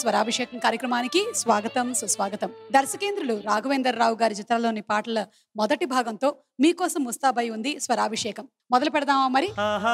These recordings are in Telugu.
స్వరాభిషేకం కార్యక్రమానికి స్వాగతం సుస్వాగతం దర్శకేంద్రులు రాఘవేందర్ రావు గారి చిత్రంలోని పాటల మొదటి భాగంతో మీకోసం ముస్తాబై ఉంది స్వరాభిషేకం మొదలు పెడదామా మరి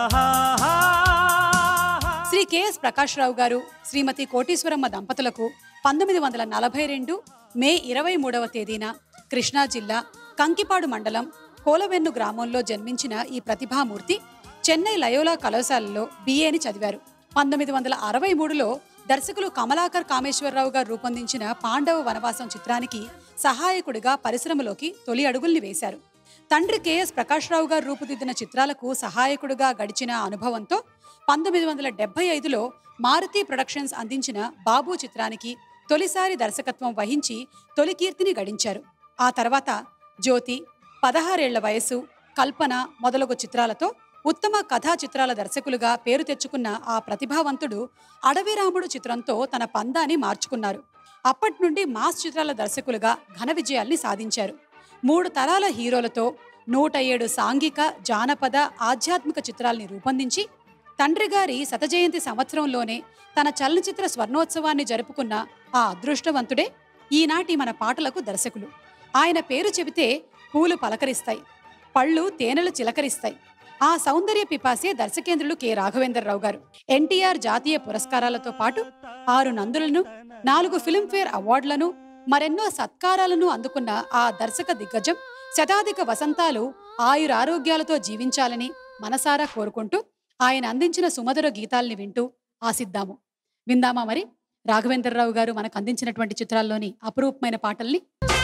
శ్రీ కెఎస్ ప్రకాష్ రావు గారు శ్రీమతి కోటీశ్వరమ్మ దంపతులకు పంతొమ్మిది వందల నలభై రెండు మే ఇరవై మూడవ తేదీన కృష్ణా జిల్లా కంకిపాడు మండలం కోలవెన్ను గ్రామంలో జన్మించిన ఈ ప్రతిభామూర్తి చెన్నై లయోలా కళాశాలలో బిఏని చదివారు పంతొమ్మిది వందల అరవై మూడులో దర్శకులు కమలాకర్ కామేశ్వరరావు గారు రూపొందించిన పాండవ వనవాసం చిత్రానికి సహాయకుడిగా పరిశ్రమలోకి తొలి అడుగుల్ని వేశారు తండ్రి కెఎస్ ప్రకాష్ రావు గారు రూపుదిద్దిన చిత్రాలకు సహాయకుడిగా గడిచిన అనుభవంతో పంతొమ్మిది వందల డెబ్బై ఐదులో మారుతి ప్రొడక్షన్స్ అందించిన బాబు చిత్రానికి తొలిసారి దర్శకత్వం వహించి తొలి కీర్తిని గడించారు ఆ తర్వాత జ్యోతి పదహారేళ్ల వయసు కల్పన మొదలగు చిత్రాలతో ఉత్తమ కథా చిత్రాల దర్శకులుగా పేరు తెచ్చుకున్న ఆ ప్రతిభావంతుడు అడవి రాముడు చిత్రంతో తన పందాన్ని మార్చుకున్నారు అప్పటి నుండి మాస్ చిత్రాల దర్శకులుగా ఘన విజయాల్ని సాధించారు మూడు తరాల హీరోలతో నూట ఏడు సాంఘిక జానపద ఆధ్యాత్మిక చిత్రాల్ని రూపొందించి తండ్రి గారి శతజయంతి సంవత్సరంలోనే తన చలనచిత్ర స్వర్ణోత్సవాన్ని జరుపుకున్న ఆ అదృష్టవంతుడే ఈనాటి మన పాటలకు దర్శకులు ఆయన పేరు చెబితే పూలు పలకరిస్తాయి పళ్ళు తేనెలు చిలకరిస్తాయి ఆ సౌందర్య పిపాసే దర్శకేంద్రులు కె రాఘవేంద్రరావు గారు ఎన్టీఆర్ జాతీయ పురస్కారాలతో పాటు ఆరు నందులను నాలుగు ఫిల్మ్ఫేర్ అవార్డులను మరెన్నో సత్కారాలను అందుకున్న ఆ దర్శక దిగ్గజం శతాధిక వసంతాలు ఆయురారోగ్యాలతో జీవించాలని మనసారా కోరుకుంటూ ఆయన అందించిన సుమధుర గీతాల్ని వింటూ ఆసిద్దాము విందామా మరి రాఘవేంద్రరావు గారు మనకు అందించినటువంటి చిత్రాల్లోని అపురూపమైన పాటల్ని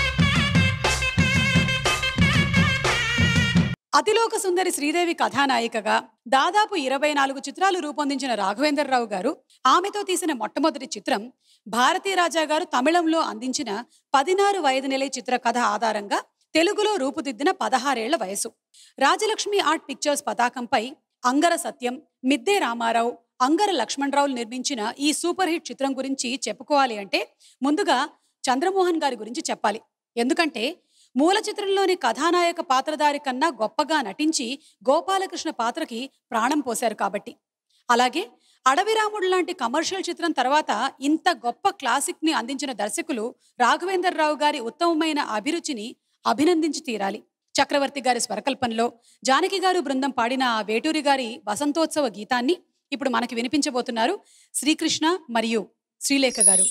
అతిలోక సుందరి శ్రీదేవి కథానాయికగా దాదాపు ఇరవై నాలుగు చిత్రాలు రూపొందించిన రాఘవేంద్రరావు గారు ఆమెతో తీసిన మొట్టమొదటి చిత్రం భారతీ రాజా గారు తమిళంలో అందించిన పదినారు వయదు నెలై చిత్ర కథ ఆధారంగా తెలుగులో రూపుదిద్దిన పదహారేళ్ల వయసు రాజలక్ష్మి ఆర్ట్ పిక్చర్స్ పతాకంపై అంగర సత్యం మిద్దే రామారావు అంగర లక్ష్మణరావులు నిర్మించిన ఈ సూపర్ హిట్ చిత్రం గురించి చెప్పుకోవాలి అంటే ముందుగా చంద్రమోహన్ గారి గురించి చెప్పాలి ఎందుకంటే మూల చిత్రంలోని కథానాయక పాత్రధారి కన్నా గొప్పగా నటించి గోపాలకృష్ణ పాత్రకి ప్రాణం పోశారు కాబట్టి అలాగే అడవిరాముడు లాంటి కమర్షియల్ చిత్రం తర్వాత ఇంత గొప్ప క్లాసిక్ ని అందించిన దర్శకులు రాఘవేందర్ రావు గారి ఉత్తమమైన అభిరుచిని అభినందించి తీరాలి చక్రవర్తి గారి స్వరకల్పనలో జానకి గారు బృందం పాడిన ఆ వేటూరి గారి వసంతోత్సవ గీతాన్ని ఇప్పుడు మనకి వినిపించబోతున్నారు శ్రీకృష్ణ మరియు శ్రీలేఖ గారు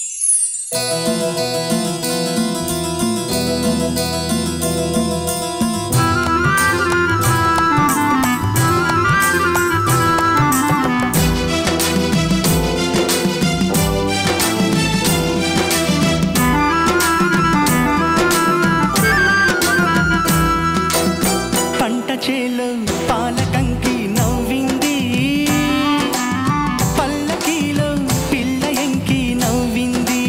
పంట చేలో పాలకంకి నవ్వింది పల్లకీలో పిల్ల ఎంకి నవ్వింది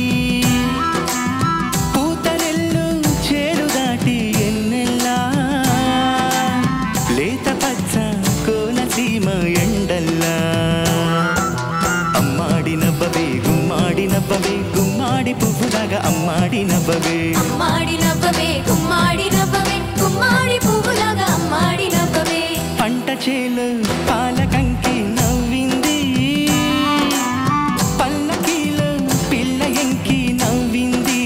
పూతరెల్లు చేరు దాటి ఎన్నెల్లా లేత పచ్చ కోనసీమ ఎండల్లా అమ్మాడి నవ్వవే గుమ్మాడి నవ్వవే గుమ్మాడి పువ్వులాగా అమ్మాడి నవ్వవే అమ్మాడి నవ్వవే గుమ్మాడి నవ్వవే గుమ్మాడి పువ్వులాగా అమ్మాడి నవ్వవే పంట చేలు పాలకంకి నవ్వింది పల్లకీలో పిల్ల ఎంకి నవ్వింది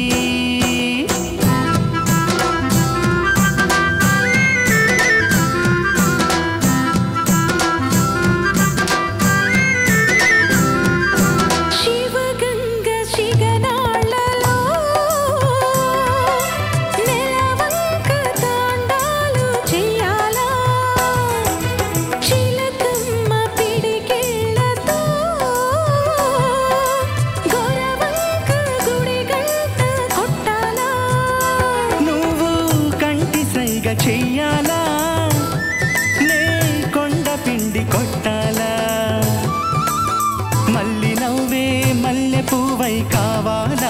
శివగంగ శిగనాళ్ళలో నెలవంక తాండాలు చెయ్యాలా చిలకమ్మ పిడికిళ్ళతో గొరవంక గుడి గంట కొట్టాలా నువ్వు కంటి సైగ చెయ్యాలా నే కొండ పిండి కొట్టాలా మల్లి నవ్వే మల్లె పువ్వై కావాలా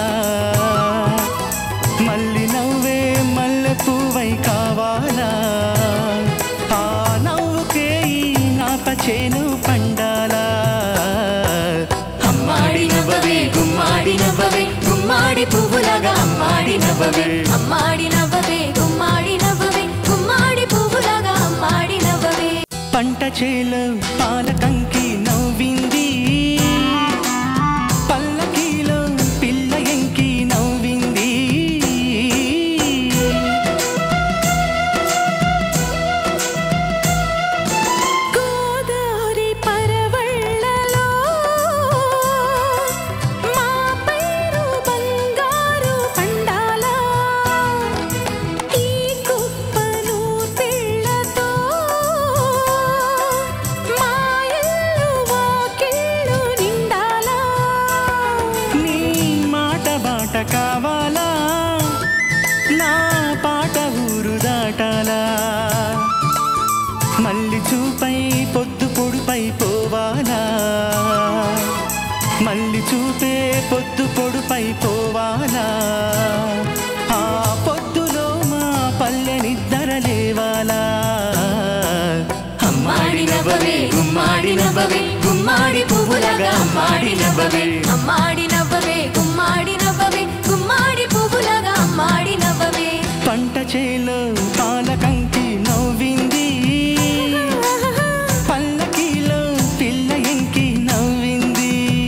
మల్లి నవ్వే మల్లె పువ్వై కావాలా ఆ నవ్వుకే ఈ నాప చేను పండాలా అమ్మాడి నవ్వవే గుమ్మాడి నవ్వవే గుమ్మాడి పువ్వులాగా అమ్మాడి నవ్వవే అమ్మాడి నవ్వవే గుమ్మాడి నవ్వవే గుమ్మాడి పువ్వులాగా అమ్మాడి నవ్వవే పంట చేలు పాలకంకి నవ్వింది పల్లకీలో చూపై పొద్దు పొడుపై పోవాలా మల్లి చూపే పొద్దు పొడుపై పోవాలా ఆ పొద్దులో మా పల్లె నిద్ర లేవాలా అమ్మాడి నవ్వవే గుమ్మాడి నవ్వవే గుమ్మాడి పువ్వులాగా అమ్మాడి నవ్వవే అమ్మాడి నవ్వవే గుమ్మాడి నవ్వవే గుమ్మాడి పువ్వులాగా అమ్మాడి నవ్వవే పంట చేలో పాలకంకి నవ్వింది పల్లకీలో పిల్ల ఎంకి నవ్వింది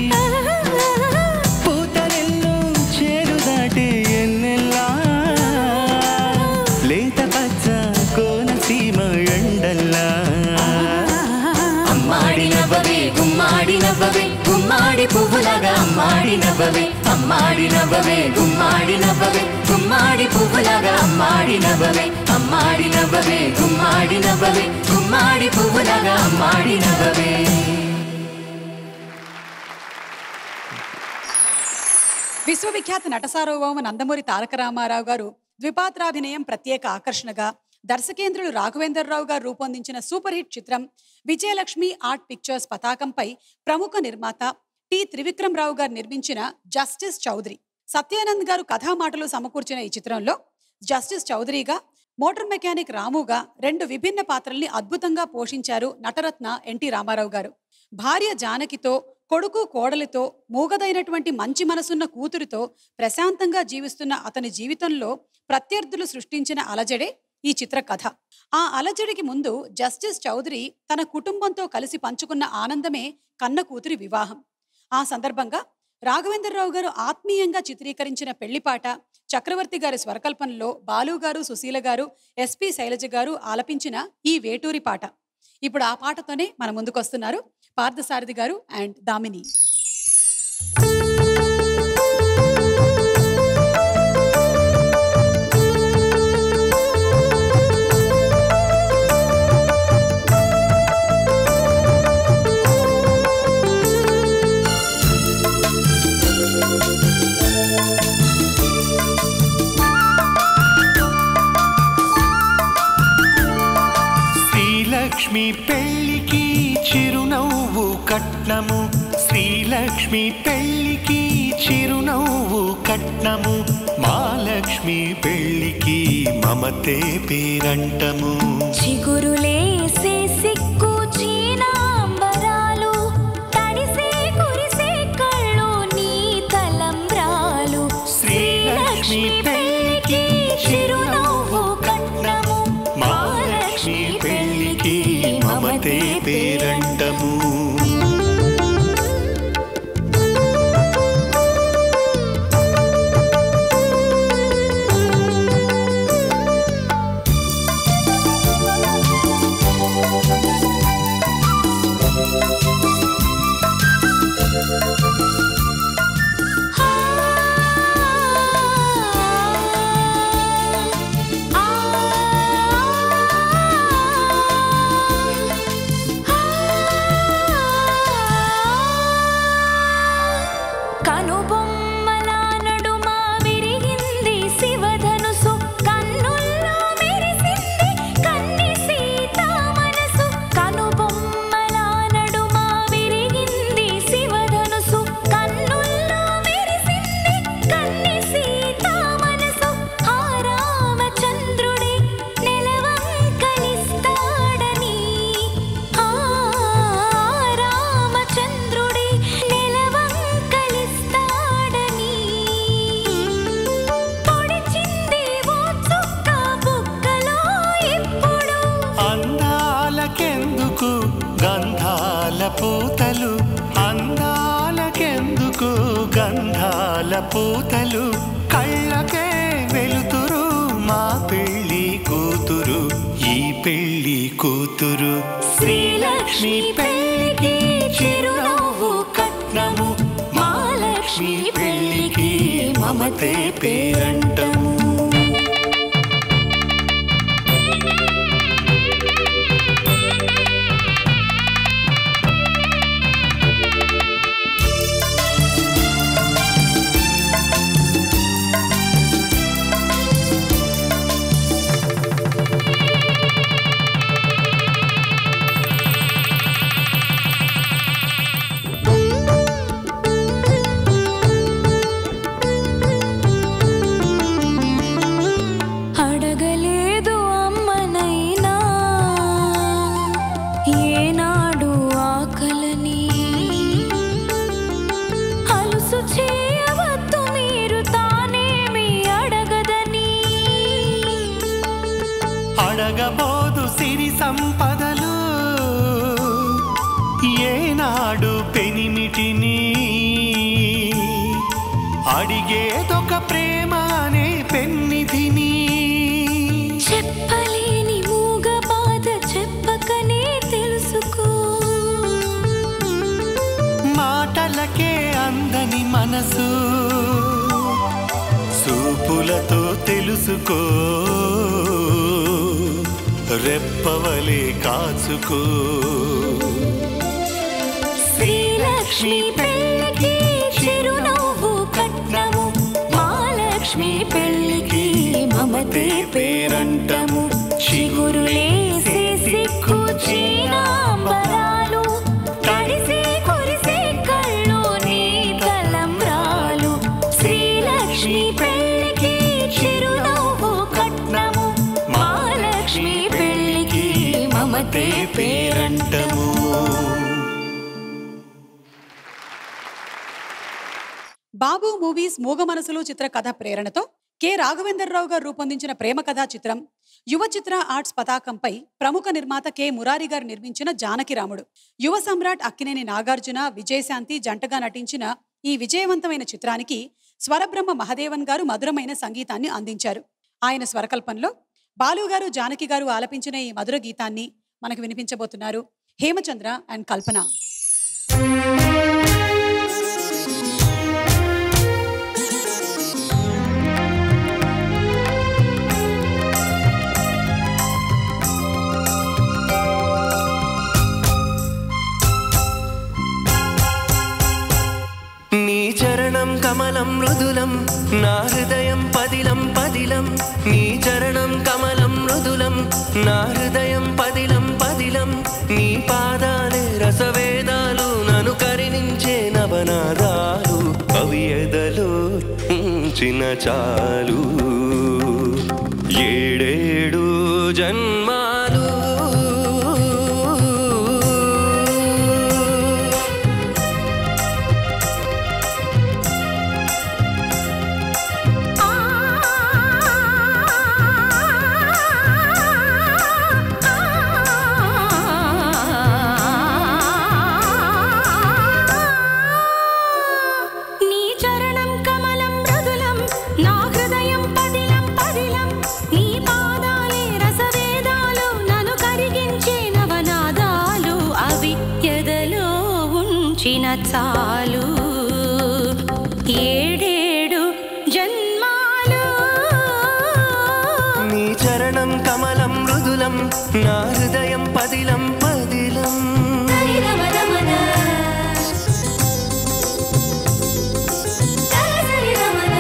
పూతరెల్లు చేరు దాటి ఎన్నెల్లా లేత పచ్చ కోనసీమ ఎండల్లా అమ్మాడి నవ్వవే గుమ్మాడి నవ్వవే గుమ్మాడి పువ్వులాగా అమ్మాడి నవ్వవే అమ్మాడి నవ్వవే గుమ్మాడి నవ్వవే గుమ్మాడి పువ్వులాగా అమ్మాడి నవ్వవే అమ్మాడి నవ్వవే గుమ్మాడి నవ్వవే గుమ్మాడి పువ్వులాగా అమ్మాడి నవ్వవే విశ్వవిఖ్యాత నట సార్వభౌమ నందమూరి తారక రామారావు గారు ద్విపాత్రాభినయం ప్రత్యేక ఆకర్షణగా దర్శకేంద్రులు రాఘవేంద్రరావు గారు రూపొందించిన సూపర్ హిట్ చిత్రం విజయలక్ష్మి ఆర్ట్ పిక్చర్స్ పతాకంపై ప్రముఖ నిర్మాత టి త్రివిక్రమరావు గారు నిర్మించిన జస్టిస్ చౌదరి సత్యానంద్ గారు కథామాటలు సమకూర్చిన ఈ చిత్రంలో జస్టిస్ చౌదరిగా మోటార్ మెకానిక్ రాముగా రెండు విభిన్న పాత్రల్ని అద్భుతంగా పోషించారు నటరత్న ఎన్టీ రామారావు గారు భార్య జానకితో కొడుకు కోడలితో మూగదైనటువంటి మంచి మనసున్న కూతురితో ప్రశాంతంగా జీవిస్తున్న అతని జీవితంలో ప్రత్యర్థులు సృష్టించిన అలజడే ఈ చిత్ర కథ ఆ అలజడికి ముందు జస్టిస్ చౌదరి తన కుటుంబంతో కలిసి పంచుకున్న ఆనందమే కన్న కూతురి వివాహం ఆ సందర్భంగా రాఘవేంద్రరావు గారు ఆత్మీయంగా చిత్రీకరించిన పెళ్లిపాట చక్రవర్తి గారి స్వరకల్పనలో బాలు గారు సుశీల గారు ఎస్పి శైలజ గారు ఆలపించిన ఈ వేటూరి పాట ఇప్పుడు ఆ పాటతోనే మన ముందుకొస్తున్నారు పార్థసారథి గారు అండ్ దామిని శ్రీలక్ష్మి పెళ్ళికి చిరునవ్వు కట్నము శ్రీలక్ష్మి పెళ్ళికి చిరునవ్వు కట్నము మాలక్ష్మి పెళ్ళికి మమతే పేరంటము చిగురులేసే సిక్కు చీనాంబరాలు తడిసే కురిసే కళ్ళు నీ తలంబ్రాలు శ్రీలక్ష్మి పెళ్ళికి చిరునవ్వు కట్నము మాలక్ష్మి పెళ్ళికి మమతే పేరంటము కనుబొమ్మల నడుమ విరిగింది శివధనుసు కన్నుల్లో మెరిసింది కన్ని సీత మనసు కనుబొమ్మల నడుమ విరిగింది శివధనుసు కన్నుల్లో మెరిసింది కన్ని సీత మనసు ఆ రామచంద్రుడే నెలవంకలిస్తాడని ఆ రామచంద్రుడే నెలవంకలిస్తాడని పొడిచింది ఓ చుక్క బుక్కలో ఇప్పుడు అందాలకెందుకు గంధాల పూతలు అందాలకెందుకు గంధాల పూతలు కళ్ళకే వెలుతురు మా పెళ్ళి కూతురు ఈ పెళ్ళి కూతురు శ్రీలక్ష్మి పెళ్ళికి చిరునవ్వు కట్నము మాలక్ష్మి పెళ్ళికి మమతే పేరంటము అడగబోదు సిరి సంపదలు ఏనాడు పెనిమిటిని అడిగేదొక ప్రేమ అనే పెన్నిధిని చెప్పలేని మూగ బాధ చెప్పకనే తెలుసుకో మాటలకే అందని మనసు చూపులతో తెలుసుకో రెప్పవలే కాచుకో శ్రీలక్ష్మి పెళ్ళికి చిరునవ్వు కట్నము మహాలక్ష్మి పెళ్ళికి మమతే పేరంటము చిగురులేసే సిక్కు చీనాంబరాలు తడిసే కురిసే కళ్ళు నీ తలంబ్రాలు శ్రీలక్ష్మి పెళ్ళికి చిరునవ్వు కట్నము మహాలక్ష్మి పెళ్ళికి మమతే పేరంటము బాబు మూవీస్ మూగ మనసులు చిత్ర కథ ప్రేరణతో కె రాఘవేంద్రరావు గారు రూపొందించిన ప్రేమ కథా చిత్రం యువ చిత్ర ఆర్ట్స్ పతాకంపై ప్రముఖ నిర్మాత కె మురారి గారు నిర్మించిన జానకిరాముడు యువ సమ్రాట్ అక్కినేని నాగార్జున విజయశాంతి జంటగా నటించిన ఈ విజయవంతమైన చిత్రానికి స్వరబ్రహ్మ మహదేవన్ గారు మధురమైన సంగీతాన్ని అందించారు ఆయన స్వరకల్పంలో బాలు గారు జానకి గారు ఆలపించిన ఈ మధుర గీతాన్ని మనకు వినిపించబోతున్నారు హేమచంద్ర అండ్ కల్పన నీ చరణం కమలం మృదులం నా హృదయం పదిలం పదిలం నీ చరణం కమలం మృదులం నా హృదయం పదిలం పదిలం నీ పాదాలే రసవేదాలు నన్ను కరిణించే నవనాదాలు అవి ఎదలో ఉంచిన చాలు ఏడేడు జన్మాలు నీ చరణం కమలం మృదులం నా హృదయం పదిలం పదిలం నీ పాదాలే రసవేదాలు నన్ను కరిగించే నవనాదాలు అవి ఎదలో ఉంచిన చాలు ఏడేడు జన్మాలు నీ చరణం కమలం మృదులం నా హృదయం పదిలం పదిలం రమణ రమణ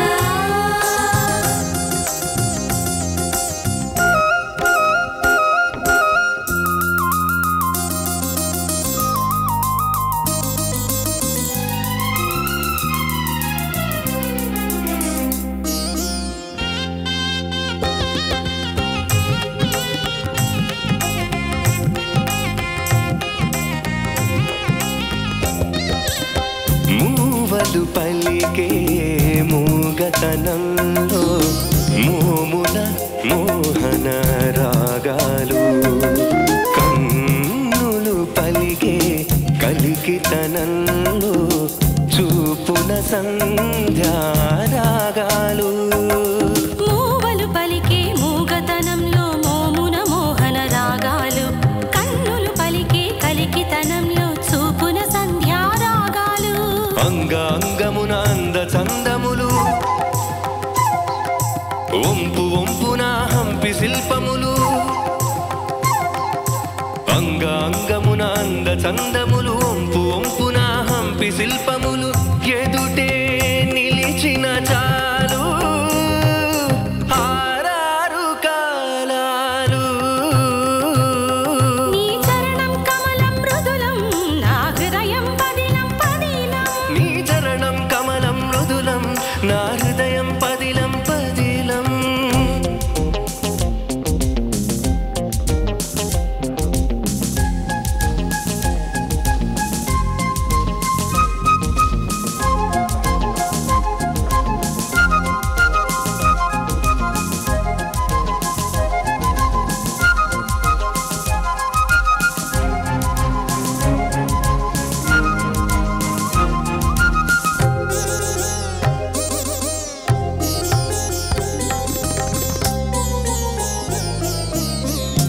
మూవలు పలికే మూగతనంలో మోముల మోహన రాగాలు కన్నులు పలికే కలికితనంలో చూపుల సంధ్యా రాగాలు మూవలు పలికే మూగతనంలో మోమున మోహన రాగాలు కన్నులు పలికే కలికితనంలో చూపున సంధ్యా రాగాలు అంగ అంగమున అంద చందములు వంపు వంపున హంపి శిల్పములు అంగ అంగమున అంద చందములు వంపు వంపున హంపి శిల్పములు ఎదుటే నిలిచిన చాలు ఆరారు కాలాలు నీ చరణం కమలం మృదులం నా హృదయం పదిలం పదిలం నీ చరణం కమలం మృదులం నా హృదయం పదిలం పదిలం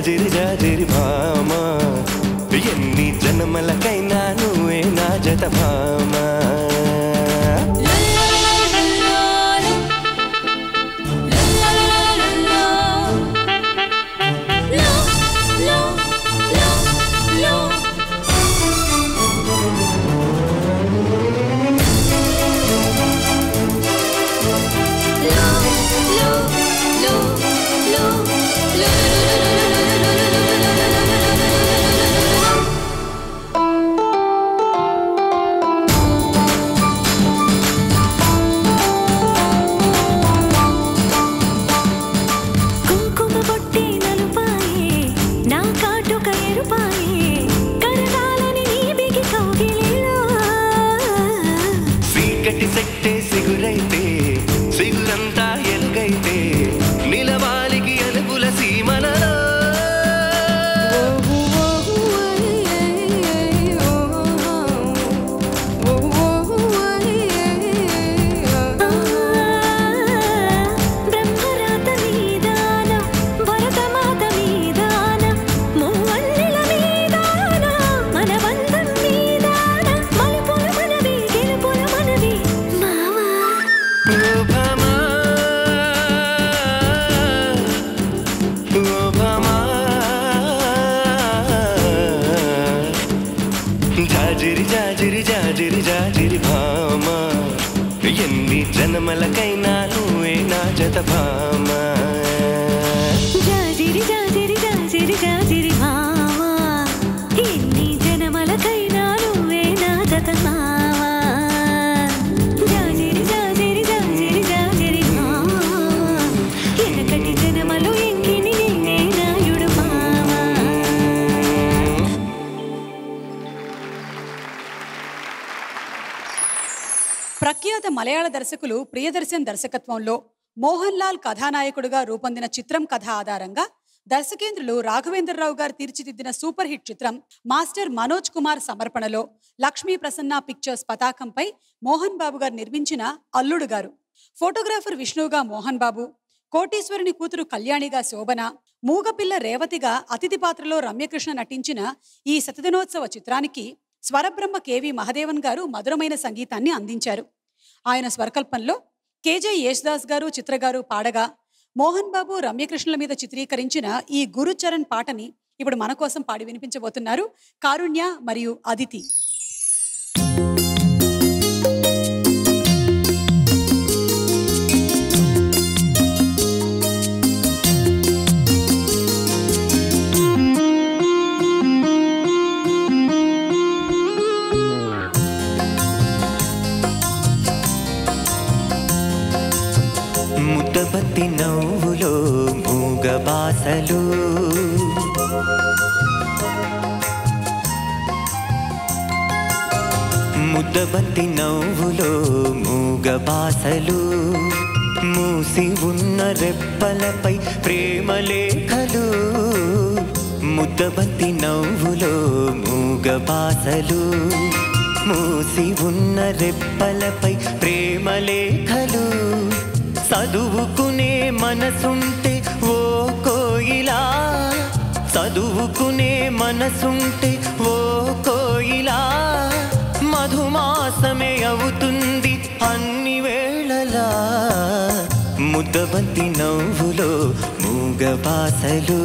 జాజిరి జాజిరి భామ ఎన్ని జన్మలకైనా నువ్వే నా జత భామ కుంకుమ బొట్టి నలుపాయే నా కాటుక ఎరుపాయే కరగాలని నీ బిగి కౌగిలిలో చీకటి సెట్టే సిగురైతే సిగురంతా ఎలుగైతే నిలవాలికి అలుపుల సీమలలో బ్రహ్మరాత మీదాన భరతమాత మీదాన మూవల్లెల మీదాన మన బంధం మీదాన మలుపుల మనవి గెలుపుల మనవి మావా ఓ భామా, ఓ భామా. జాజిరి జాజిరి జాజిరి జాజిరి భామ ఎన్ని జన్మలకైనా నువ్వే నా జత భామ జాజిరి జాజిరి జాజిరి జాజిరి మావా ఎన్ని జనమలకైనా నువ్వే నా జత మావా జాజిరి జాజిరి జాజిరి జాజిరి మావా ఎనకటి జనమలు ఎంకిని నిన్నే నాయుడు మావా ప్రఖ్యాత మలయాళ దర్శకులు ప్రియదర్శన్ దర్శకత్వంలో మోహన్ లాల్ కథానాయకుడిగా రూపొందిన చిత్రం కథ ఆధారంగా దర్శకేంద్రులు రాఘవేంద్రరావు గారు తీర్చిదిద్దిన సూపర్ హిట్ చిత్రం మాస్టర్ మనోజ్ కుమార్ సమర్పణలో లక్ష్మీ ప్రసన్న పిక్చర్స్ పతాకంపై మోహన్ బాబు గారు నిర్మించిన అల్లుడు గారు ఫోటోగ్రాఫర్ విష్ణువుగా మోహన్ బాబు కోటీశ్వరుని కూతురు కళ్యాణిగా శోభన మూగపిల్ల రేవతిగా అతిథి పాత్రలో రమ్యకృష్ణ నటించిన ఈ శతదినోత్సవ చిత్రానికి స్వరబ్రహ్మ కేవి మహదేవన్ గారు మధురమైన సంగీతాన్ని అందించారు ఆయన స్వరకల్పంలో కేజే యేసుదాస్ గారు చిత్ర గారు పాడగా మోహన్ బాబు రమ్యకృష్ణుల మీద చిత్రీకరించిన ఈ గురుచరణ్ పాటని ఇప్పుడు మన కోసం పాడి వినిపించబోతున్నారు కారుణ్య మరియు అదితి ముద్దబత్తి నవ్వులో మూగ బాసలు ముద్దబత్తి నవ్వులో మూగ బాసలు మూసి ఉన్న రెప్పలపై ప్రేమ లేఖలు ముద్దబత్తి నవ్వులో మూగ బాసలు మూసి ఉన్న రెప్పలపై ప్రేమ లేఖలు చదువుకునే మనసుంటే ఓ కోయిలా చదువుకునే మనసుంటే ఓ కోయిలా మధుమాసమే అవుతుంది అన్ని వేళలా ముద్దబంతి నవ్వులో మూగ బాసలు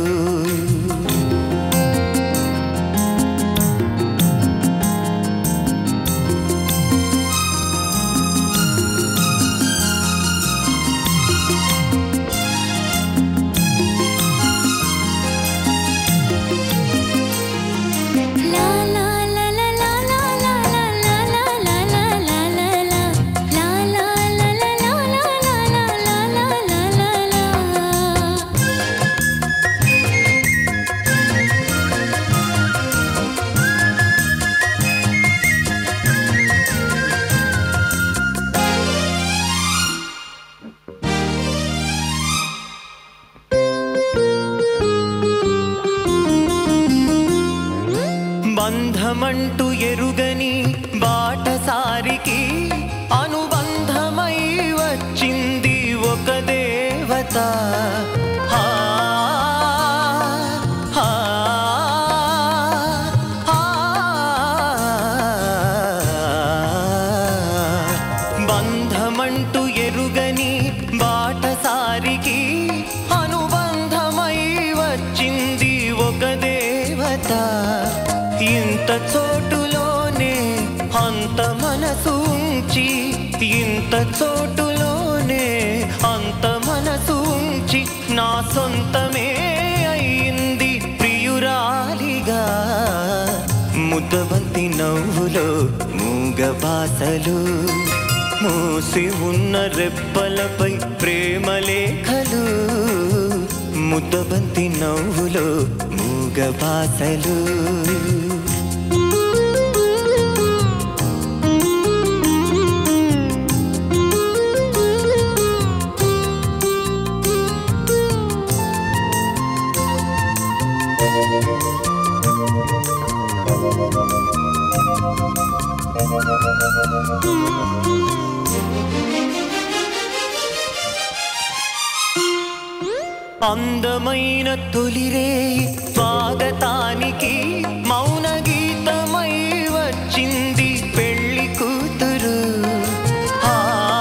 La la la la la la la la la la la la la la la La la la la la la la la la la la la బంధమంటూ ఎరుగని బాటసారికి అనుబంధమై వచ్చింది ఒక దేవత ఆ, ఇంత చోటులోనే అంత మనసు ఉంచి ఇంత చోటులోనే అంత మనసు ఉంచి నా సొంతమే అయింది ప్రియురాలిగా ముద్దబంతి నవ్వులో మూగ బాసలు మూసి ఉన్న రెప్పలపై ప్రేమ లేఖలు ముద్దబంతి నవ్వులో మూగ బాసలు అందమైన తొలిరే స్వాగతానికి మౌన గీతమై వచ్చింది పెళ్లి కూతురు ఆ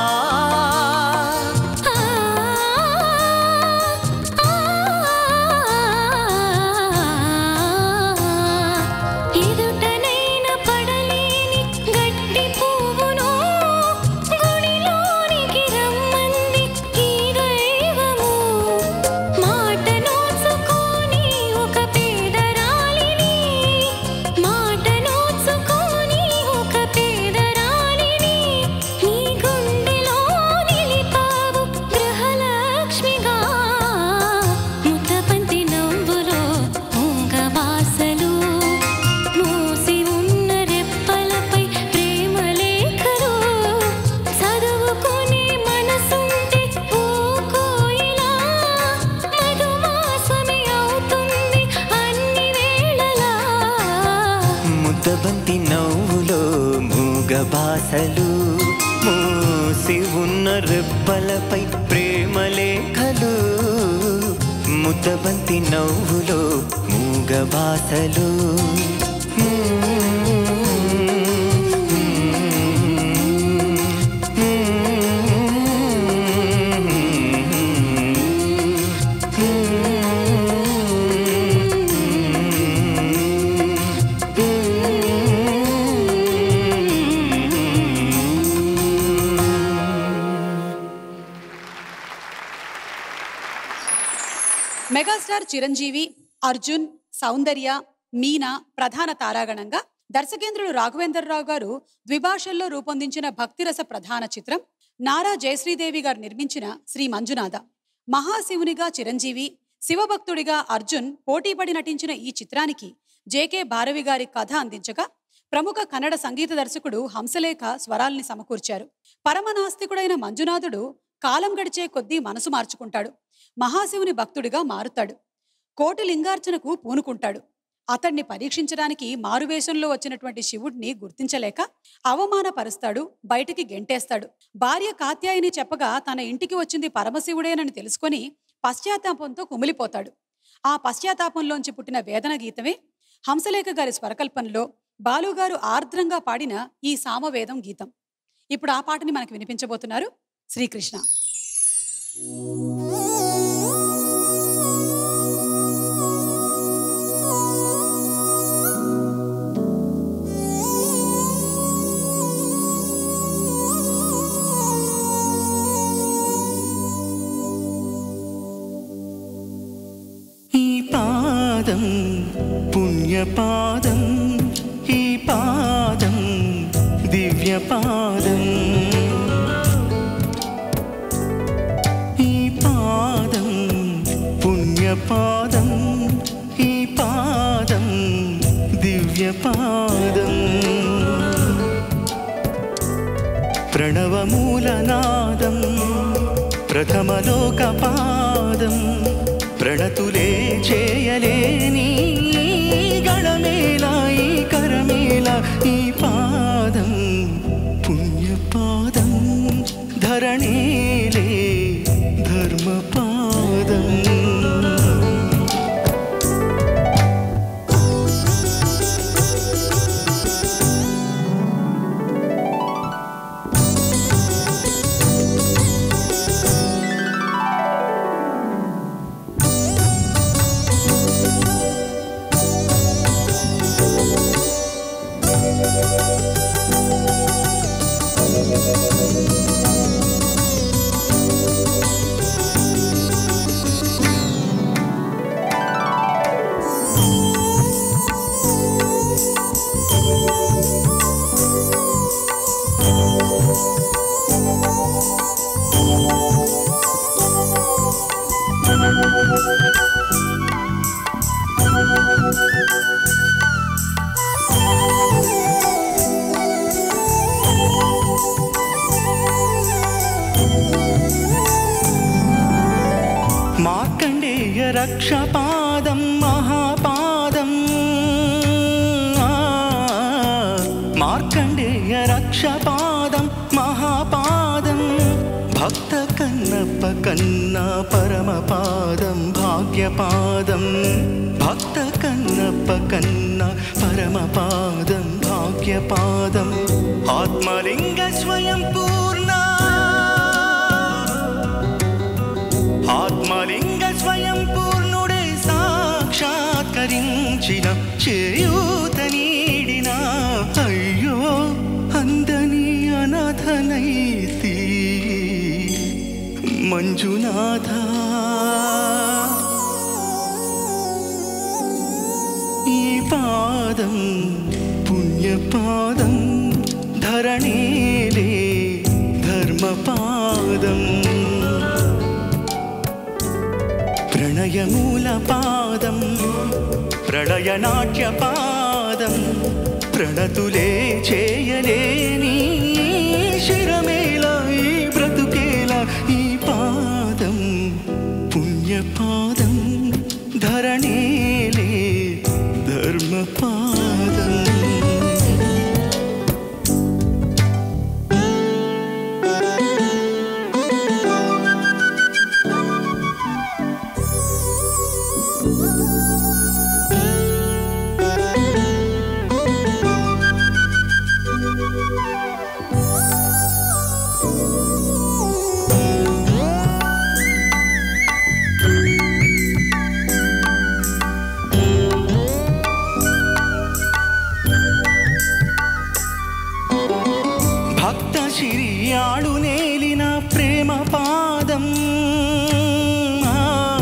ఎదుటనైన పడలేని గట్టి పువ్వును గుడిలోనికి రమ్మంది ఈ దైవము మాట నోచుకొని ఒక పేదరాలిని మాట నోచుకొని ఒక పేదరాలిని నీ గుండెలో నిలిపావు గృహలక్ష్మిగా ముద్దబంతి నవ్వులో ఉంగవాసలు మూసి ఉన్న రెప్పలపై ప్రేమ లేఖలు చదువుకునే మనసుంటే ఓ కోయిలా మధుమాసమే అవుతుంది అన్ని వేళలా ముద్దబంతి నవ్వులో మూగ బాసలు మూసి ఉన్న రెప్పలపై ప్రేమ లేఖలు ముద్దబంతి నవ్వులో మూగ బాసలు మెగాస్టార్ చిరంజీవి అర్జున్ సౌందర్య మీనా ప్రధాన తారాగణంగా దర్శకేంద్రుడు రాఘవేంద్రరావు గారు ద్విభాషల్లో రూపొందించిన భక్తిరస ప్రధాన చిత్రం నారా జయశ్రీదేవి గారు నిర్మించిన శ్రీ మంజునాథ మహాశివునిగా చిరంజీవి శివభక్తుడిగా అర్జున్ పోటీపడి నటించిన ఈ చిత్రానికి జేకే భారవి గారి కథ అందించగా ప్రముఖ కన్నడ సంగీత దర్శకుడు హంసలేఖ స్వరాల్ని సమకూర్చారు పరమనాస్తికుడైన మంజునాథుడు కాలం గడిచే కొద్దీ మనసు మార్చుకుంటాడు మహాశివుని భక్తుడిగా మారుతాడు కోటి లింగార్చనకు పూనుకుంటాడు అతన్ని పరీక్షించడానికి మారువేషంలో వచ్చినటువంటి శివుడిని గుర్తించలేక అవమానపరుస్తాడు బయటికి గెంటేస్తాడు భార్య కాత్యాయని చెప్పగా తన ఇంటికి వచ్చింది పరమశివుడేనని తెలుసుకొని పశ్చాత్తాపంతో కుమిలిపోతాడు ఆ పశ్చాత్తాపంలోంచి పుట్టిన వేదన గీతమే హంసలేఖ గారి స్వరకల్పనలో బాలుగారు ఆర్ద్రంగా పాడిన ఈ సామవేదం గీతం ఇప్పుడు ఆ పాటని మనకు వినిపించబోతున్నారు శ్రీకృష్ణ ఈ పాదం పుణ్యపాదం ఈ పాదం దివ్యపాదం ఈ పాదం పుణ్యపాదం ఈ పాదం దివ్యపాదం ప్రణవమూలనాదం ప్రథమలోకపాదం ప్రణతులే చేయలేని గణమేలా ఈ కరమేలా ఈ పాదం పుణ్యపాదం ధరణీలే ధర్మపాదం ఆ రక్షపాదం మహాపాదం ఆ, మార్కండేయ రక్షపాదం మహాపాదం భక్త కన్నప్ప కన్నా పరమపాదం భాగ్యపాదం భక్త కన్నప్ప కన్నా పరమపాదం భాగ్యపాదం ఆత్మలింగ స్వయం పూర్ణ ఆత్మలింగ స్వయం పూర్ణుడే సాక్షాత్కరించిన చేయూత నీడిన అయ్యో అందని అనాథనైతి మంజునాథ ఈ పాదం పుణ్యపాదం ధరణీలే ధర్మపాదం ప్రణయమూల పాదం ప్రళయనాట్య పాదం ప్రణతులే చేయలేని శిరమేల ఈ బ్రతుకేల ఈ పాదం పుణ్యపాదం ధరణీలే ధర్మపాదం భక్త శిరియాడు నేలిన ప్రేమ పాదం ఆ,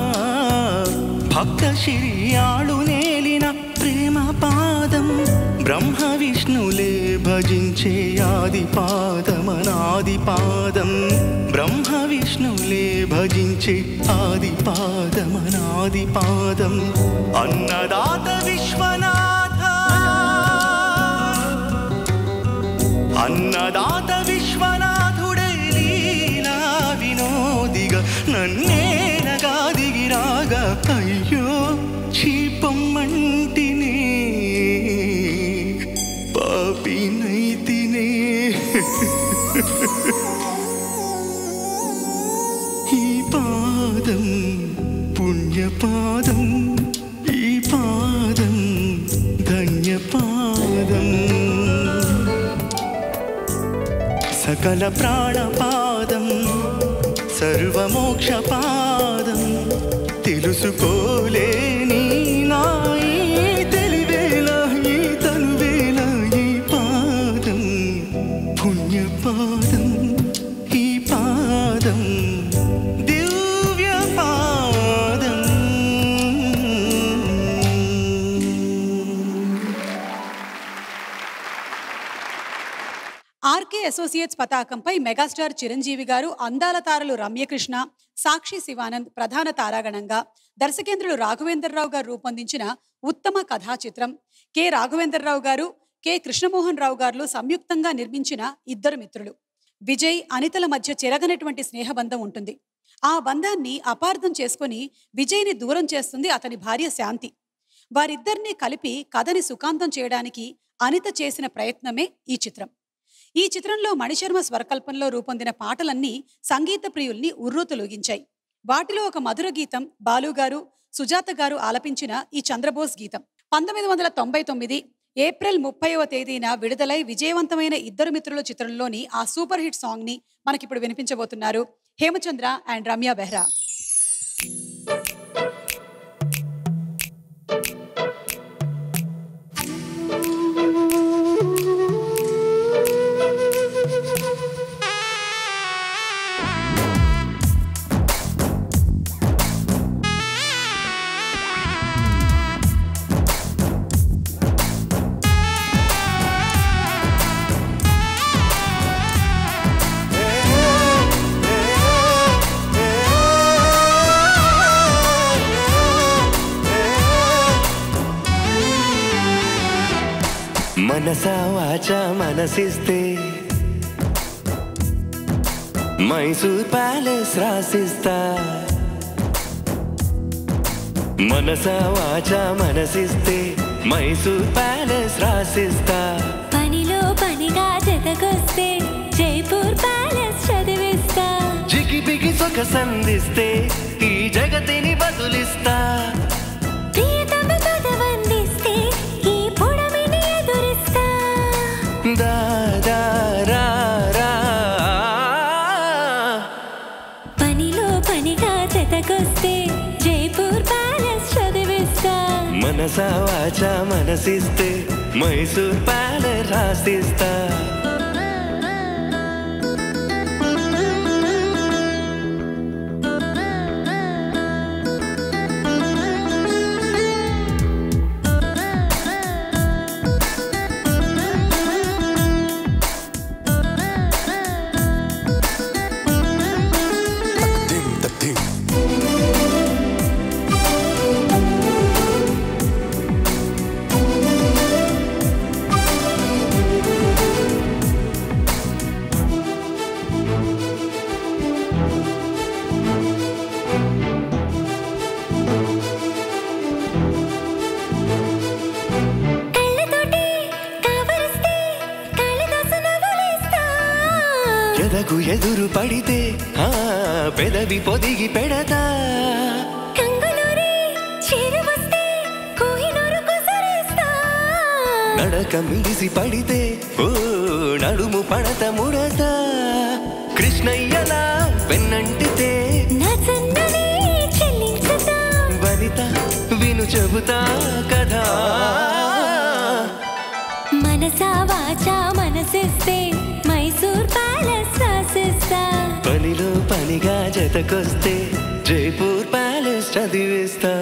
భక్త శిరియాడు నేలిన ప్రేమ పాదం బ్రహ్మ విష్ణులే భజించే ఆది పాదమనాది పాదం బ్రహ్మ విష్ణులే భజించే ఆది పాదమనాది పాదం అన్నదాత విశ్వనాథ అన్నదాత విశ్వనాథుడే లీలా వినోదిగా నన్నేనగా దిగిరాగా అయ్యో చీపమ్మంటినే పాపినైతినే ఈ పాదం పుణ్యపాదం ఈ పాదం ధన్యపాదం సకల ప్రాణపాదం సర్వమోక్షపాదం తెలుసుకోలేని నాయి తెలివేల ఈ తనువేల ఈ పాదం పుణ్యపాదం ఈ పాదం దివ్య పాదం ఆర్కే అసోసియేట్స్ పతాకంపై మెగాస్టార్ చిరంజీవి గారు అందాల తారలు రమ్యకృష్ణ సాక్షి శివానంద్ ప్రధాన తారాగణంగా దర్శకేంద్రుడు రాఘవేంద్రరావు గారు రూపొందించిన ఉత్తమ కథా చిత్రం కె రాఘవేంద్రరావు గారు కె కృష్ణమోహన్ రావు గారు సంయుక్తంగా నిర్మించిన ఇద్దరు మిత్రులు విజయ్ అనితల మధ్య చెరగనటువంటి స్నేహబంధం ఉంటుంది ఆ బంధాన్ని అపార్థం చేసుకొని విజయ్ని దూరం చేస్తుంది అతని భార్య శాంతి వారిద్దరినీ కలిపి కథని సుఖాంతం చేయడానికి అనిత చేసిన ప్రయత్నమే ఈ చిత్రం ఈ చిత్రంలో మణిశర్మ స్వరకల్పంలో రూపొందిన పాటలన్నీ సంగీత ప్రియుల్ని ఉర్రూతలూగించాయి వాటిలో ఒక మధుర గీతం బాలుగారు సుజాత గారు ఆలపించిన ఈ చంద్రబోస్ గీతం పంతొమ్మిది వందల తొంభై తొమ్మిది ఏప్రిల్ ముప్పైవ తేదీన విడుదలై విజయవంతమైన ఇద్దరు మిత్రుల చిత్రంలోని ఆ సూపర్ హిట్ సాంగ్ ని మనకిప్పుడు వినిపించబోతున్నారు హేమచంద్ర అండ్ రమ్య బెహ్రా మనసా వాచ మనసిస్తే మైసూర్ ప్యాలెస్ రాసిస్తా మనస వాచ మనసిస్తే మైసూర్ ప్యాలెస్ రాసిస్తా పనిలో పనిగా జతకొస్తే జైపూర్ ప్యాలెస్ చదివిస్తా జిగి బిగి సొక సంధిస్తే ఈ జగతిని బదులిస్తా ప్రియతమ పదవందిస్తే ఈ పొడమిని ఎదురిస్తా దా దా రా రా పనిలో పనిగా జతకొస్తే జైపూర్ ప్యాలెస్ చదివిస్తా మనస వాచ మనసిస్తే మైసూర్ ప్యాలెస్ రాసిస్తా కళ్ళతోటి కవరిస్తే కాళిదాసు నవలిస్తా ఎదకు ఎదురు పడితే ఆ పెదవి పొదిగి పెడతా కంగునూరి చేరువస్తే కోహినూరు కుసరిస్తా నడక మిడిసి పడితే ఓ నడుము పడత ముడత కృష్ణయ్యలా వెన్నంటితే నా చందని చెల్లించుతా వనిత విను చెబుతా కదా మనసా వాచా మనసిస్తే మైసూర్ ప్యాలెస్ రాసిస్తా పనిలో పనిగా జతకొస్తే జైపూర్ ప్యాలెస్ చదివిస్తా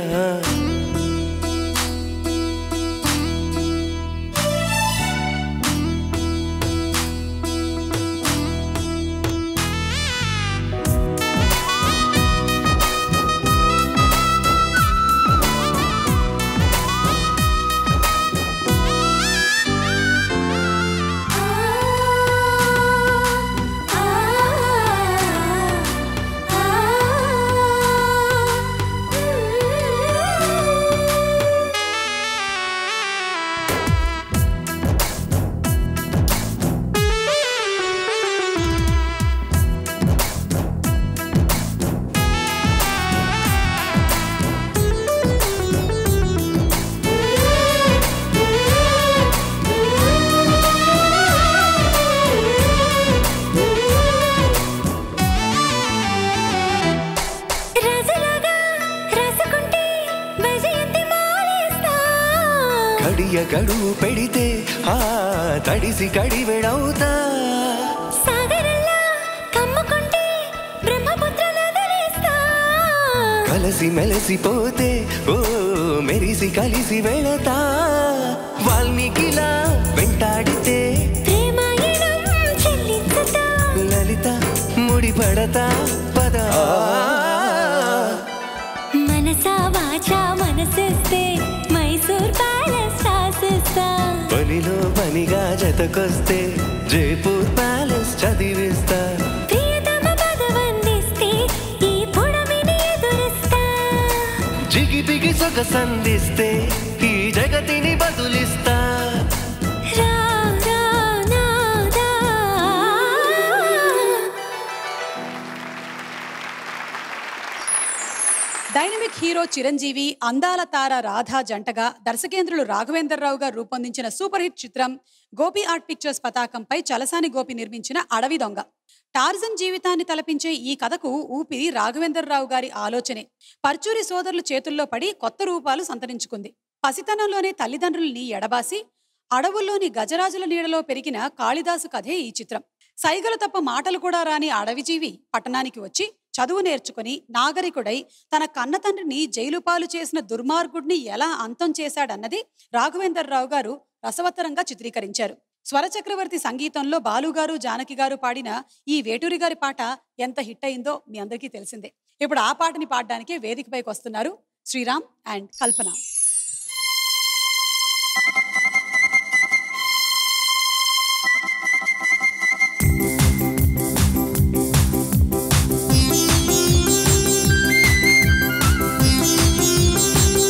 రాజులాగా రాసుకుంటే వైజయంతి మాలేస్తా కడియ గడువు పెడితే ఆ తడిసి కడివెడవుతా సాగరంలా కమ్ముకుంటే బ్రహ్మపుత్ర నదిలేస్తా కలసి మెలసిపోతే ఓ మెరిసి కలిసి వెళతా వాల్మీకిలా వెంటాడితే ప్రేమాయణం చెల్లించుతా లలిత ముడిపడతా పద మనసా వాచా మనసిస్తే మైసూర్ ప్యాలెస్ రాసిస్తా పనిలో పనిగా జతకొస్తే జైపూర్ ప్యాలెస్ చదివిస్తా ప్రియతమ పదవందిస్తే ఈ పొడమిని ఎదురిస్తా జిగి బిగి సొగ సంధిస్తే ఈ జగతిని బదులిస్తా రా రా నాదా డైనమిక్ హీరో చిరంజీవి అందాల తార రాధా జంటగా దర్శకేంద్రులు రాఘవేంద్రరావు గారు రూపొందించిన సూపర్ హిట్ చిత్రం గోపి ఆర్ట్ పిక్చర్స్ పతాకంపై చలసాని గోపి నిర్మించిన అడవి దొంగ టార్జన్ జీవితాన్ని తలపించే ఈ కథకు ఊపిరి రాఘవేంద్రరావు గారి ఆలోచనే పర్చూరి సోదరుల చేతుల్లో పడి కొత్త రూపాలు సంతరించుకుంది పసితనంలోనే తల్లిదండ్రుల్ని ఎడబాసి అడవుల్లోని గజరాజుల నీడలో పెరిగిన కాళిదాసు కథే ఈ చిత్రం సైగలు తప్ప మాటలు కూడా రాని అడవిజీవి పట్టణానికి వచ్చి చదువు నేర్చుకుని నాగరికుడై తన కన్న తండ్రిని జైలు పాలు చేసిన దుర్మార్గుడిని ఎలా అంతం చేశాడన్నది రాఘవేంద్రరావు గారు రసవత్తరంగా చిత్రీకరించారు స్వరచక్రవర్తి సంగీతంలో బాలుగారు జానకి గారు పాడిన ఈ వేటూరి గారి పాట ఎంత హిట్ అయిందో మీ అందరికీ తెలిసిందే ఇప్పుడు ఆ పాటని పాడడానికే వేదికపైకి వస్తున్నారు శ్రీరామ్ అండ్ కల్పన ఆ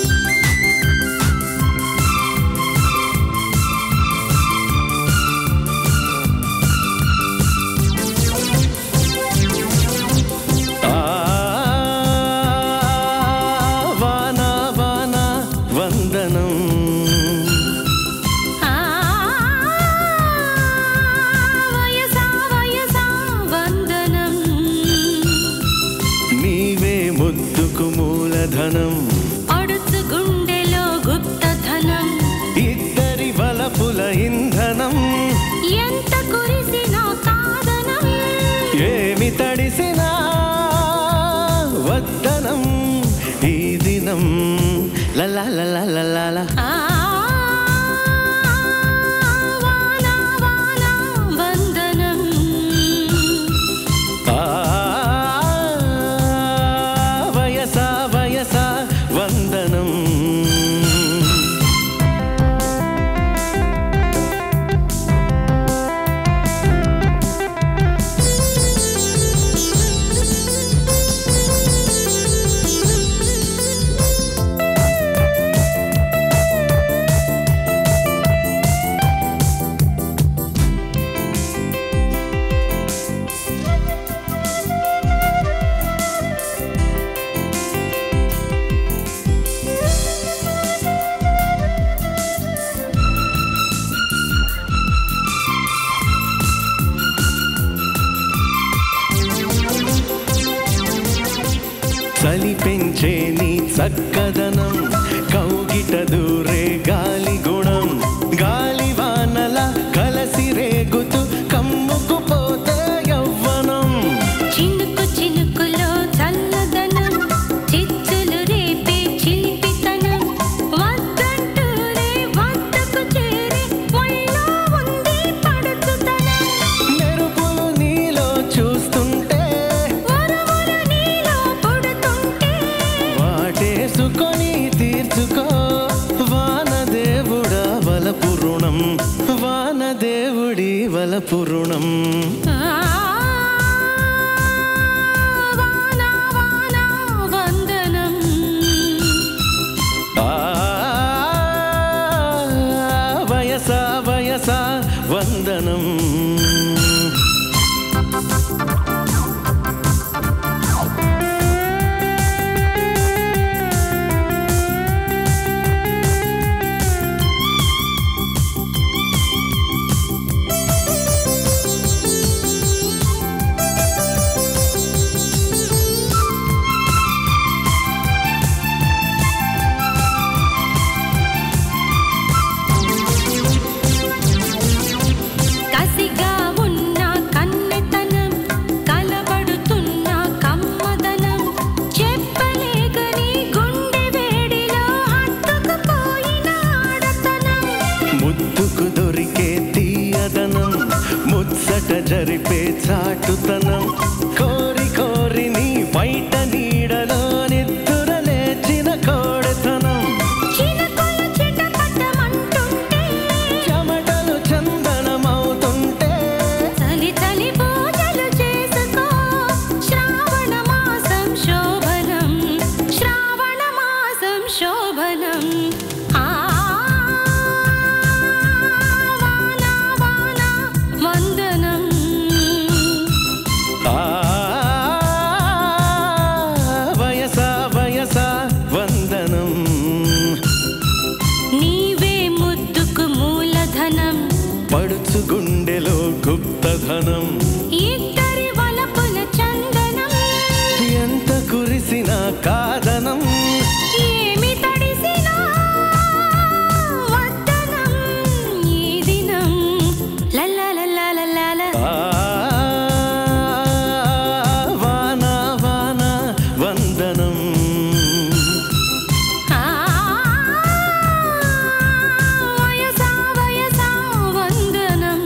ఇంధనం ఎంత కురిసినా కాదనం ఏమి తడిసినా వద్దనం ఈ దినం లలా లలా లలా ఆ వాన వాన వందనం ఆ వయస వయస వందనం చలి పెంచే నీ చక్కదనం కౌగిట దూరే గాలి గుణం గాలి వానల కలసి రేగుతూ కమ్ముకు పోతే యవ్వనం చినుకు చినుకులో చల్లదనం చిచ్చులు రేపే చిలిపితనం వద్దంటూనే వద్దకు చేరి ఒళ్ళో ఉంది పడుచుతనం మెరుపులు నీలో చూస్తుంటే ఉరుములు నీలో పుడుతుంటే వాటేసుకొని తీర్చుకో వానదేవుడా వలపురుణం వానదేవుడి వలపురుణం ఆ వాన వాన వందనం ఆ వయస వయస వందనం కసిగా ఉన్న కన్నెతనం కలబడుతున్న కమ్మదనం చెప్పలేగని గుండె వేడిలో హత్తుకుపోయిన ఆడతనం ముద్దుకు దొరికే తీయదనం ముచ్చట జరిపే చాటుతనం కోరి కోరి నీ బయట నీడలో నిద్దుర లేచిన కోడెతనం చినుకులు చిటపటమంటుంటే చెమటలు చందనమవుతుంటే చలి చలి పూజలు చేసుకో శ్రావణ మాసం శోభనం శ్రావణ మాసం శోభనం ఆ వాన వాన వందనం ఆ వయస వయస వందనం నీవే ముద్దుకు మూలధనం పడుచు గుండెలో గుప్తధనం ఇద్దరి వలపుల చందనం ఎంత కురిసిన కాదనం ఏమి తడిసినా వద్దనం ఈ దినం లల్లలల్లలల్లల. ఆ వాన వాన వందనం ఆ వయసా వయసా వందనం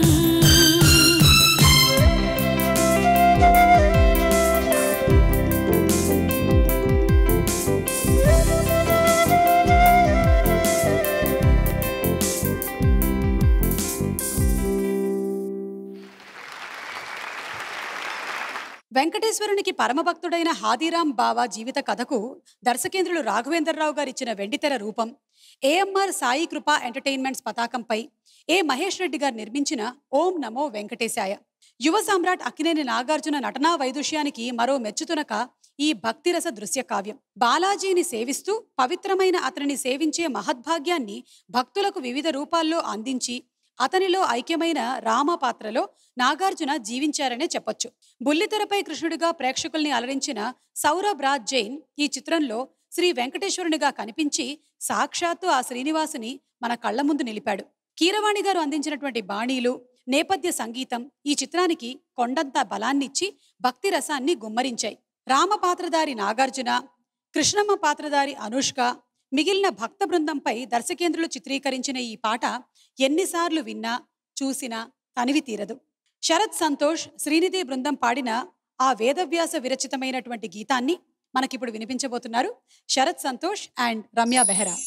వెంకటేశ్వరునికి పరమభక్తుడైన హాదీరాం బావా జీవిత కథకు దర్శకేంద్రులు రాఘవేంద్రరావు గారు ఇచ్చిన వెండితెర రూపం ఏఎంఆర్ సాయి కృప ఎంటర్టైన్మెంట్స్ పతాకంపై ఏ మహేష్ రెడ్డి గారు నిర్మించిన ఓం నమో వెంకటేశాయ యువ సామ్రాట్ అక్కినేని నాగార్జున నటనా వైదుష్యానికి మరో మెచ్చుతునక ఈ భక్తిరస దృశ్య కావ్యం బాలాజీని సేవిస్తూ పవిత్రమైన అతనిని సేవించే మహద్భాగ్యాన్ని భక్తులకు వివిధ రూపాల్లో అందించి అతనిలో ఐక్యమైన రామ పాత్రలో నాగార్జున జీవించారనే చెప్పొచ్చు బుల్లితెరపై కృష్ణుడిగా ప్రేక్షకుల్ని అలరించిన సౌరభ్ రాజ్ జైన్ ఈ చిత్రంలో శ్రీ వెంకటేశ్వరునిగా కనిపించి సాక్షాత్తు ఆ శ్రీనివాసుని మన కళ్ళ ముందు నిలిపాడు కీరవాణి గారు అందించినటువంటి బాణీలు నేపథ్య సంగీతం ఈ చిత్రానికి కొండంత బలాన్నిచ్చి భక్తి రసాన్ని గుమ్మరించాయి రామ పాత్రధారి నాగార్జున కృష్ణమ్మ పాత్రధారి అనుష్క మిగిలిన భక్త బృందంపై దర్శకేంద్రులు చిత్రీకరించిన ఈ పాట ఎన్నిసార్లు విన్నా చూసినా తనివి తీరదు శరత్ సంతోష్ శ్రీనిధి బృందం పాడిన ఆ వేదవ్యాస విరచితమైనటువంటి గీతాన్ని మనకిప్పుడు వినిపించబోతున్నారు శరత్ సంతోష్ అండ్ రమ్య బెహ్రా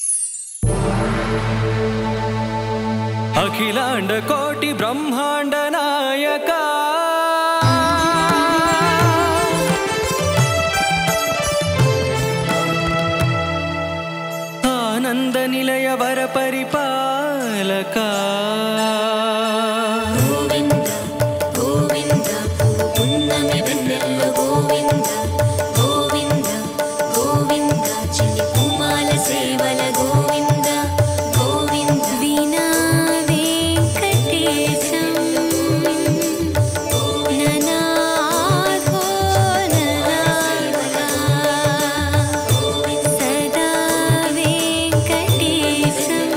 అఖిలాండ కోటి బ్రహ్మాండ నాయక ఆనంద నిలయ వర పరిపాలక గోవింద గోవింద పున్నమి వెన్నెల గోవింద గోవింద గోవింద చిన్ని పూమాల సేవల గోవింద గోవింద వీణా వెంకటేశం ననాథో ననాథ సదా వెంకటేశం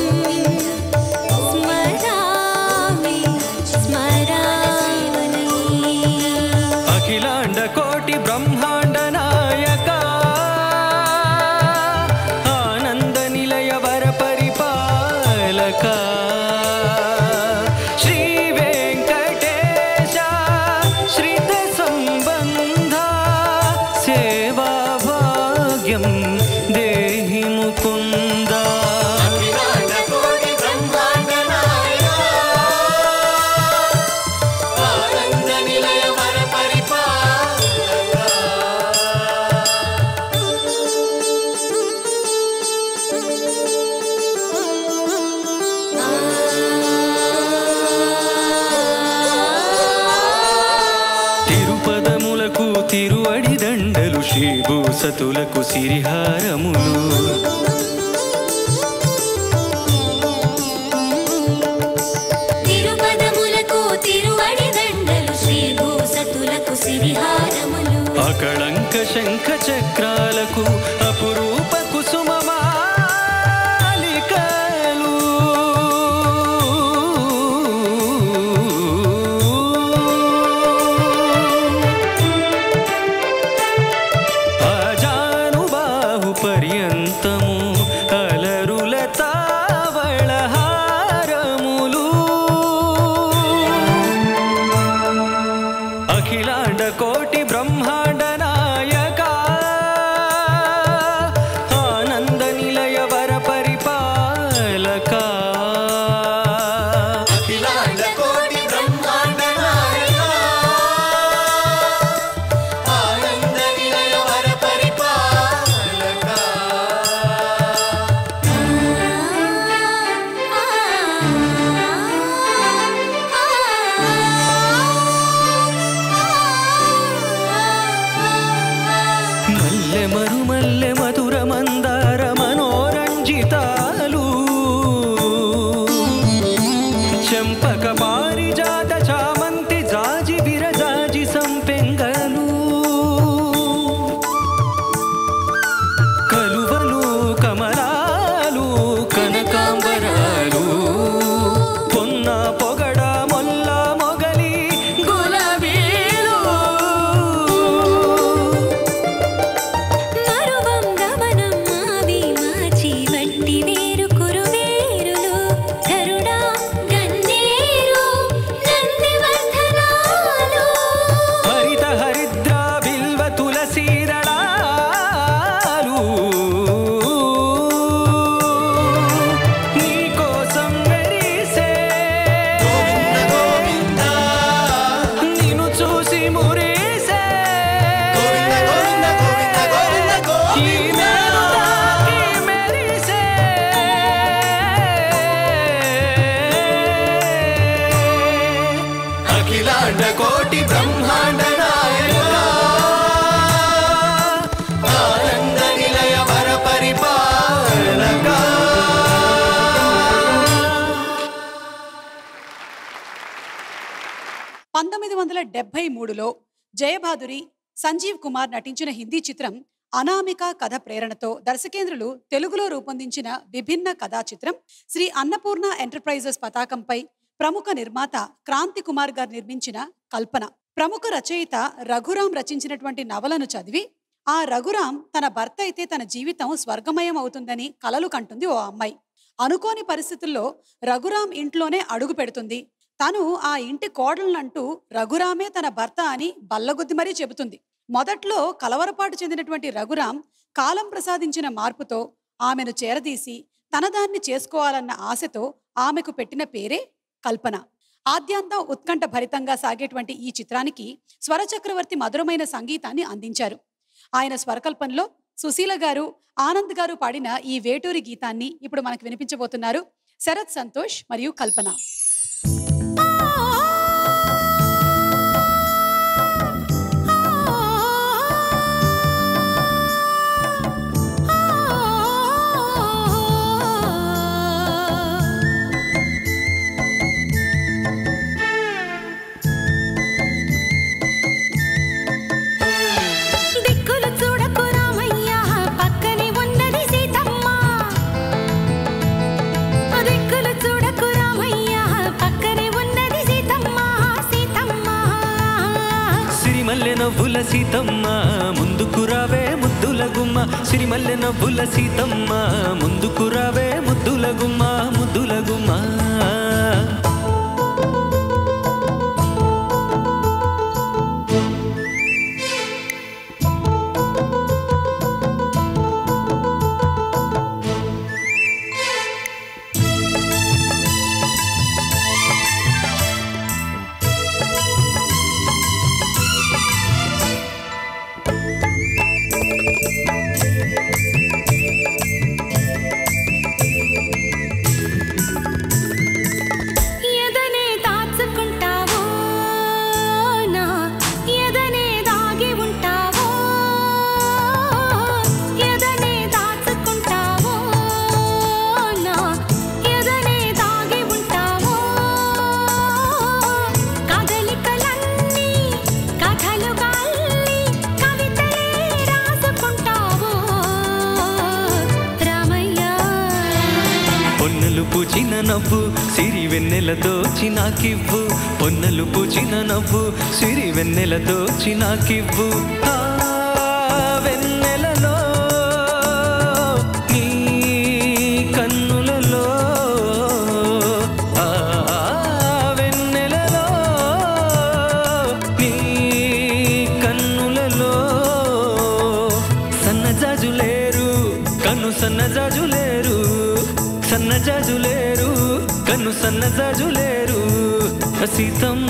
స్మరామి స్మరామి అఖిలాండ కోటి బ్రహ్మాండ నాయక ఆనంద నిలయ వర పరిపాలక శ్రీ వెంకటేశ శ్రిత సంబంధ సేవా భాగ్యం దేహి ముకుంద తిరుపదములకు తిరువడి దండలు శ్రీభూసతులకు సిరిహారములు తిరుపదములకు తిరువడి దండలు శ్రీ భూసతులకు సిరిహారములు అకళంక శంఖ చక్రాలకు అపురూప కుసుమమాలికలు అజానుబాహు పర్యంతము అలరుల తావళ హారములు అఖిలాండ కోటి బ్రహ్మాండ నాయక ఆనంద నిలయ వర పరిపాలక అఖిలాండ కోటి బ్రహ్మాండ నాయక ఆనంద నిలయ వర పరిపాలక మల్లె మరుమల్లె మధుర మందార మనోరంజితాలు చెంపక పారిజాత చామంతి జాజి విరజాజి సంపెంగలు కలువలు కమలాలు కనకాంబరాలు పొన్న పొగడ మొల్ల మొగలి గులాబీలు మరువం గమనం మావి మాచి వట్టి వేరు కురువేరులు గరుడా గన్నేరు నందివర్ధనాలు హరిత హరిద్ర బిల్వ తులసీరళాలు నీకోసం మెరిసే నిన్ను చూసి మురిసే ఈ మేలుతాకి మెరిసే అఖిలాండ కోటి బ్రహ్మాండ నాయక ఆనంద నిలయ వర పరిపాలక పంతొమ్మిది వందల డెబ్బై మూడులో జయబాదురి సంజీవ్ కుమార్ నటించిన హిందీ చిత్రం అనామిక కథ ప్రేరణతో దర్శకేంద్రులు తెలుగులో రూపొందించిన విభిన్న కథా చిత్రం శ్రీ అన్నపూర్ణ ఎంటర్ప్రైజెస్ పతాకంపై ప్రముఖ నిర్మాత క్రాంతి కుమార్ గారు నిర్మించిన కల్పన ప్రముఖ రచయిత రఘురాం రచించినటువంటి నవలను చదివి ఆ రఘురాం తన భర్త అయితే తన జీవితం స్వర్గమయం అవుతుందని కలలు కంటుంది ఓ అమ్మాయి అనుకోని పరిస్థితుల్లో రఘురాం ఇంట్లోనే అడుగు పెడుతుంది తను ఆ ఇంటి కోడలనంటూ రఘురామే తన భర్త అని బల్లగుద్ది మరీ చెబుతుంది మొదట్లో కలవరపాటు చెందినటువంటి రఘురాం కాలం ప్రసాదించిన మార్పుతో ఆమెను చేరదీసి తన దాన్ని చేసుకోవాలన్న ఆశతో ఆమెకు పెట్టిన పేరే కల్పన ఆద్యాంతం ఉత్కంఠ భరితంగా సాగేటువంటి ఈ చిత్రానికి స్వరచక్రవర్తి మధురమైన సంగీతాన్ని అందించారు ఆయన స్వరకల్పనలో సుశీల గారు ఆనంద్ గారు పాడిన ఈ వేటూరి గీతాన్ని ఇప్పుడు మనకు వినిపించబోతున్నారు శరత్ సంతోష్ మరియు కల్పన దిక్కులు చూడకు రామయ్య పక్కనే ఉన్నది సీతమ్మ దిక్కులు చూడకు రామయ్య పక్కనే ఉన్నది సీతమ్మ సీతమ్మ సిరిమల్లె నవ్వుల సీతమ్మ ముందుకు రావే ముద్దుల గుమ్మ సిరిమల్లె నవ్వుల సీతమ్మ ముందుకు రావే ముద్దుల గుమ్మ ముద్దుల గుమ్మ ఎదనే దాచుకుంటావో నా ఎదనే దాగి ఉంటావో ఎదనే దాచుకుంటావో నా ఎదనే దాగి ఉంటావో కదలికలన్నీ కథలుగా అల్లి కవితలే రాసుకుంటావో రామయ్య పొన్నలు పూచిన నవ్వు సిరి వెన్నెలతో చినాకివ్వు పొన్నలు పూచిన నవ్వు సిరి వెన్నెలతో చినాకివ్వు ఆ వెన్నెలలో నీ కన్నులలో ఆ వెన్నెలలో నీ కన్నులలో సన్నజాజులేరు కన్ను సన్నజాజులేరు సన్నజాజులేరు కన్ను సన్నజాజులేరు సీతమ్మ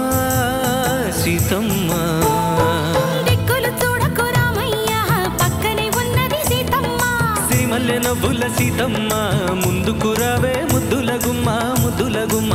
సీతమ్మ దిక్కులు చూడకు రామయ్య పక్కనే ఉన్నది సీతమ్మ సిరిమల్లె నవ్వుల సీతమ్మ ముందుకు రావే ముద్దుల గుమ్మ ముద్దుల గుమ్మ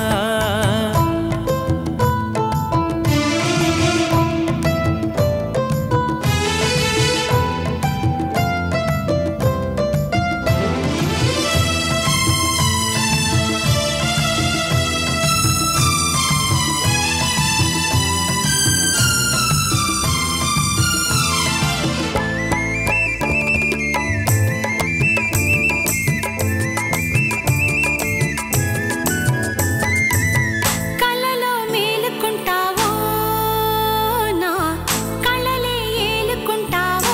కలలో మేలుకుంటావో నా కళలే ఏలుకుంటావో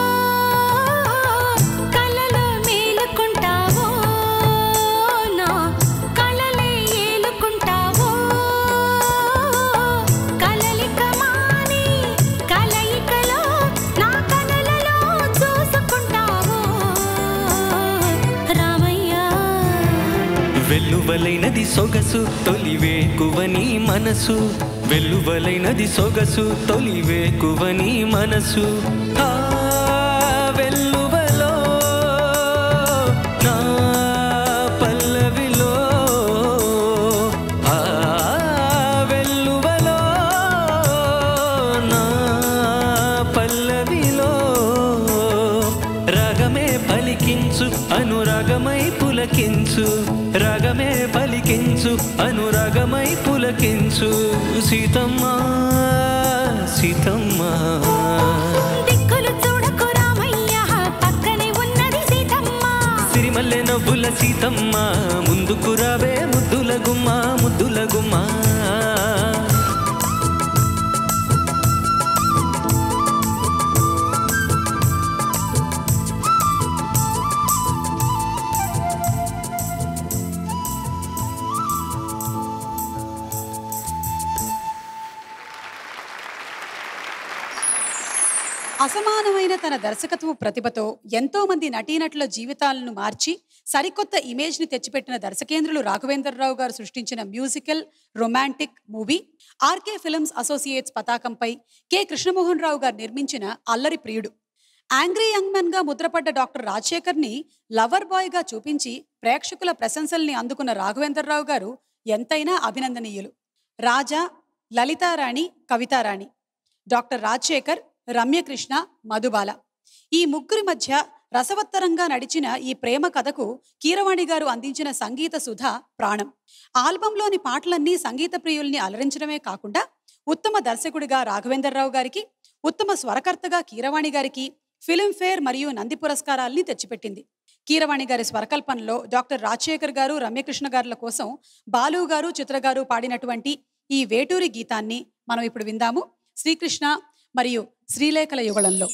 కలలో మేలుకుంటావో నా కళలే ఏలుకుంటావో కలలిక మాని కలయికలో నా కలలలో చూసుకుంటావో రామయ్య వెల్లువలైనది సొగసు తొలివేకువని మనసు వెల్లువలైనది సొగసు తొలివేకువని మనసు ఆ వెల్లువలో నా పల్లవిలో ఆ వెల్లువలో నా పల్లవిలో రాగమే పలికించు అనురాగమై పులకించు రాగమే పలికించు అనురాగమై పులకించు సీతమ్మ సీతమ్మ దిక్కులు చూడకు సిరిమల్లె నవ్వుల సీతమ్మ ముందుకు రావే ముద్దుల గుమ్మ ముద్దుల గుమ్మ అసమానమైన తన దర్శకత్వ ప్రతిభతో ఎంతో మంది నటీనటుల జీవితాలను మార్చి సరికొత్త ఇమేజ్ ని తెచ్చిపెట్టిన దర్శకేంద్రులు రాఘవేంద్రరావు గారు సృష్టించిన musical romantic movie RK films associates పతాకంపై కె కృష్ణమోహన్ రావు గారు నిర్మించిన అల్లరి ప్రియుడు యాంగ్రీ యంగ్ మ్యాన్ గా ముద్రపడ్డ డాక్టర్ రాజశేఖర్ ని లవర్ బాయ్ గా చూపించి ప్రేక్షకుల ప్రశంసల్ని అందుకున్న రాఘవేంద్రరావు గారు ఎంతైనా అభినందనీయులు రాజా లలితారాణి కవితారాణి డాక్టర్ రాజశేఖర్ రమ్యకృష్ణ మధుబాల ఈ ముగ్గురి మధ్య రసవత్తరంగా నడిచిన ఈ ప్రేమ కథకు కీరవాణి గారు అందించిన సంగీత సుధ ప్రాణం ఆల్బంలోని పాటలన్నీ సంగీత ప్రియుల్ని అలరించడమే కాకుండా ఉత్తమ దర్శకుడిగా రాఘవేంద్రరావు గారికి ఉత్తమ స్వరకర్తగా కీరవాణి గారికి ఫిల్మ్ఫేర్ మరియు నంది పురస్కారాల్ని తెచ్చిపెట్టింది కీరవాణి గారి స్వరకల్పనలో డాక్టర్ రాజశేఖర్ గారు రమ్యకృష్ణ గారుల కోసం బాలు గారు చిత్ర గారు పాడినటువంటి ఈ వేటూరి గీతాన్ని మనం ఇప్పుడు విందాము శ్రీకృష్ణ మరియు శ్రీలేఖల యుగళంలో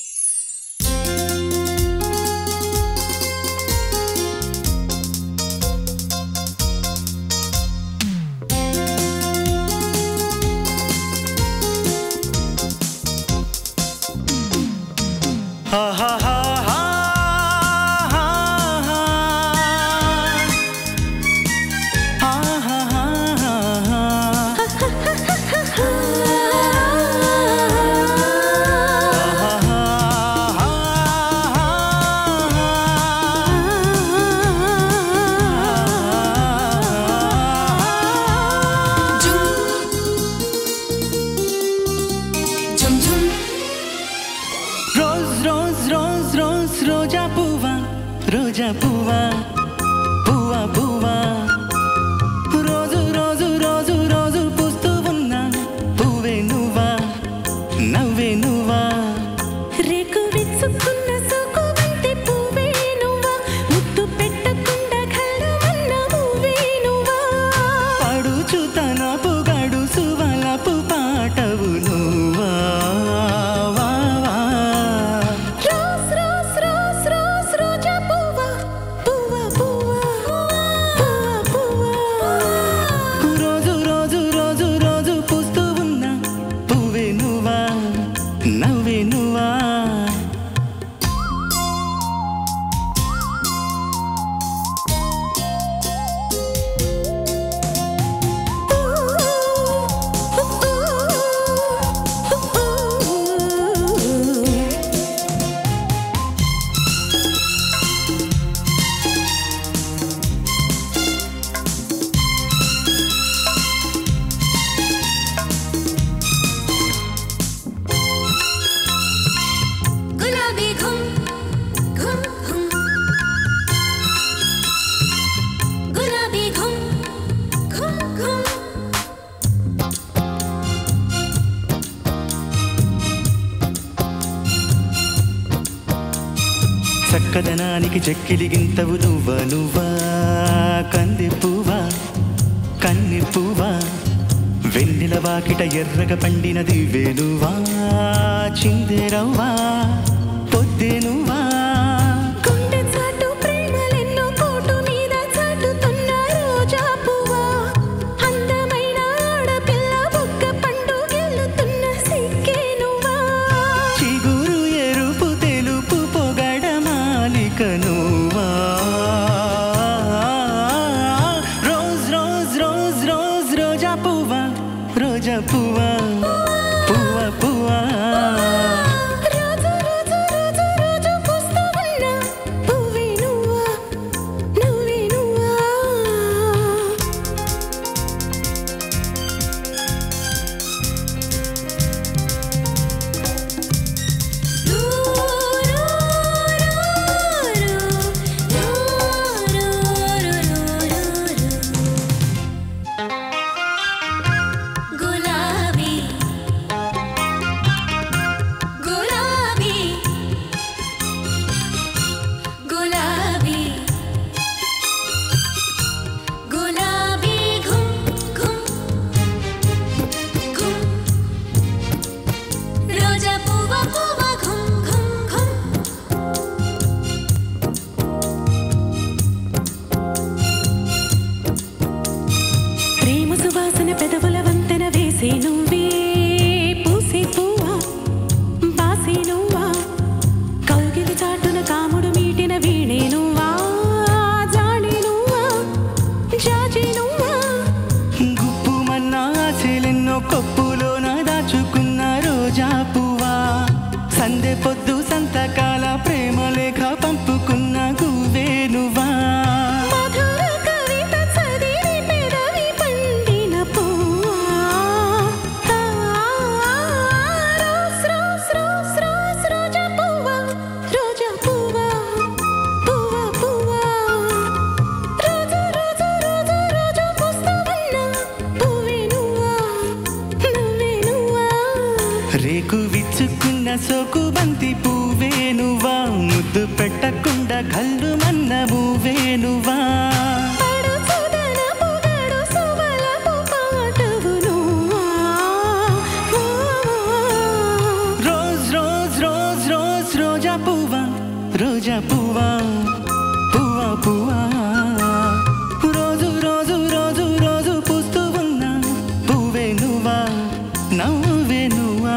రోజ్ రోజ్ రోజ్ రోజ్ రోజా పువ్వా రోజా పువ్వా పువ్వా పువ్వా రోజు రోజు రోజు రోజు పూస్తూ ఉన్నా పువ్వే నువ్వా నవ్వే నువ్వా రేకు విచ్చుకున్న సోకు వంటి పువ్వే నువ్వా ముద్దు పెట్టకుండా కళ్ళమన్న పువ్వే నువ్వా పడుచు తనపు గడుసు వలపు పాటవు నువ్వా వా, వా. రోస్ రోస్ రోస్ రోస్ రోజా పువ్వా పువ్వా పువ్వా పువ్వా పువ్వా రోజు రోజు రోజు రోజు పూస్తూ ఉన్నా పువ్వే నువ్వా నవ్వే నువ్వా గులాబీ ఘుమ్ ఘుమ్ ఘుమ్ గులాబీ ఘుమ్ ఘుమ్ ఘుమ్ చక్కదనానికి చెక్కిలి గింతవు నువ్వా నువ్వా కంది పువ్వా కన్ని పువ్వా వెన్నెల వాకిట ఎర్రగ పండినది వేణువా చిందెరవ్వా పొద్దే నువ్వా గుండె చాటు ప్రేమలెన్నో కోటు మీద చాటుతున్న రోజా పువ్వా అందమైన ఆడపిల్ల బుగ్గ పండు గెలుతున్న సిక్కే నువ్వా చిగురు ఎరుపు తెలుపు పొగడ మాలిక నువ్వా రోజ్ రోజ్ రోజ్ రోజ్ రోజా పువ్వా రోజా పువ్వా పువ్వా పువ్వా రోజు రోజు రోజు రోజు పూస్తూ ఉన్న పువ్వే నువ్వా నువ్వే నువ్వా గులాబీ వాసిన పెదవుల వంతెన వేసే నువ్వే పూసే పువ్వా బాసే నువ్వా కౌగిలి చాటున కాముడు మీటిన వీణే నువ్వా జాడి నువ్వా జాజి నువ్వా గుప్పుమన్న ఆశలెన్నో కొప్పులోన దాచుకున్న రోజా పువ్వా సందె పొద్దు సంతకాల ప్రేమ లేఖ పంపుకున్న గువ్వేనువా మధుర కవిత చదివి పెదవి పండిన పువ్వా రోస్ రోస్ రోస్ రోస్ రోజా పువ్వా రోజా పువ్వా పువ్వా పువ్వా రోజు రోజు రోజు రోజు పుస్తవన్నా పువ్వే నువ్వా నువ్వే నువ్వా రేకు విచ్చుకున్న సోకు బంతి పువ్వేనువా ముద్దు పెట్టకుండా కళ్ళు మన్న పువ్వేనువా పడుచుదన పొగడు సువలపు పాటవు నువ్వా రోజ్ రోజ్ రోజ్ రోజ్ రోజా పువ్వా రోజా పువ్వా పువ్వా పువ్వా రోజు రోజు రోజు రోజు పూస్తూ ఉన్నా పువ్వే నువ్వా నవ్వే నువ్వా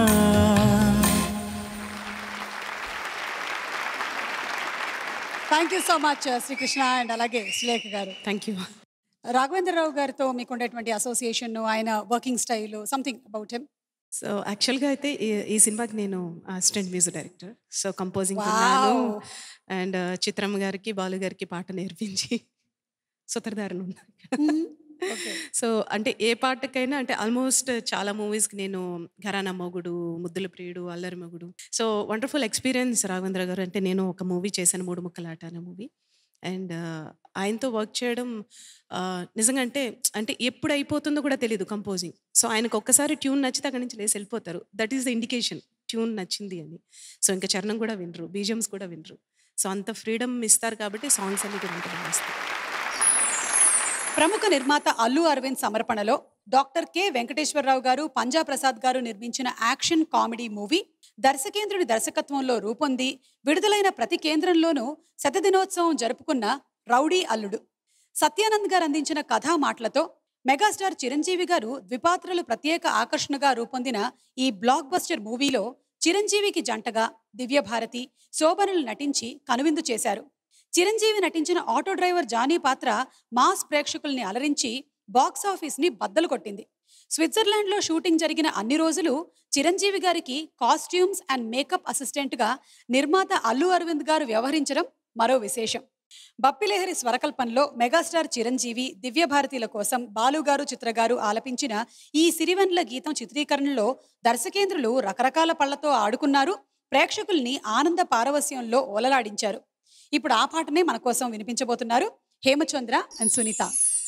thank you so much Srikrishna and అలాగే సులేఖ గారు థ్యాంక్ యూ రాఘవేంద్రరావు గారితో మీకు ఉండేటువంటి అసోసియేషన్ ఆయన working style something about him so యాక్చువల్గా అయితే ఈ- ఈ సినిమాకి నేను assistant music director so composing Wow. ఉన్నాను అండ్ చిత్రమ్మ గారికి బాలు గారికి పాట నేర్పించి సూత్రధారణ ఉన్నాను ఓకే సో అంటే ఏ పాటకైనా అంటే ఆల్మోస్ట్ చాలా మూవీస్కి నేను ఘరానా మొగుడు ముద్దుల ప్రియుడు అల్లరి మొగుడు సో వండర్ఫుల్ ఎక్స్పీరియన్స్ రాఘవేంద్ర గారు అంటే నేను ఒక మూవీ చేశాను మూడు ముక్కలాట అనే మూవీ అండ్ ఆయనతో వర్క్ చేయడం ఆ, నిజంగా అంటే అంటే ఎప్పుడు అయిపోతుందో కూడా తెలియదు కంపోజింగ్ సో ఆయనకు ఒక్కసారి ట్యూన్ నచ్చితే అక్కడి నుంచి లేసి వెళ్ళిపోతారు that is the indication tune నచ్చింది అని సో ఇంకా చరణం కూడా వినరు బీజమ్స్ కూడా వినరు సో అంత ఫ్రీడమ్ ఇస్తారు కాబట్టి సాంగ్స్ అన్ని కూడా అంత బాగా వస్తాయి ప్రముఖ నిర్మాత అల్లు అరవింద్ సమర్పణలో డాక్టర్ కె వెంకటేశ్వరరావు గారు పంజా ప్రసాద్ గారు నిర్మించిన యాక్షన్ కామెడీ మూవీ దర్శకేంద్రుడి దర్శకత్వంలో రూపొంది విడుదలైన ప్రతి కేంద్రంలోనూ శతదినోత్సవం జరుపుకున్న రౌడీ అల్లుడు సత్యానంద్ గారు అందించిన కథా మాటలతో మెగాస్టార్ చిరంజీవి గారు ద్విపాత్రలు ప్రత్యేక ఆకర్షణగా రూపొందిన ఈ బ్లాక్ బస్టర్ మూవీలో చిరంజీవికి జంటగా దివ్యభారతి శోభనులు నటించి కనువిందు చేశారు చిరంజీవి నటించిన ఆటో డ్రైవర్ జానీ పాత్ర మాస్ ప్రేక్షకుల్ని అలరించి బాక్స్ ఆఫీస్ ని బద్దలు కొట్టింది స్విట్జర్లాండ్లో షూటింగ్ జరిగిన అన్ని రోజులు చిరంజీవి గారికి కాస్ట్యూమ్స్ అండ్ మేకప్ అసిస్టెంట్ గా నిర్మాత అల్లు అరవింద్ గారు వ్యవహరించడం మరో విశేషం బప్పిలేహరి స్వరకల్పంలో మెగాస్టార్ చిరంజీవి దివ్యభారతిల కోసం బాలుగారు చిత్రగారు ఆలపించిన ఈ సిరివెన్ల గీతం చిత్రీకరణలో దర్శకేంద్రులు రకరకాల పళ్లతో ఆడుకున్నారు ప్రేక్షకుల్ని ఆనంద పారవస్యంలో ఓలలాడించారు ఇప్పుడు ఆ పాటనే మన కోసం వినిపించబోతున్నారు హేమచంద్ర అండ్ సునీత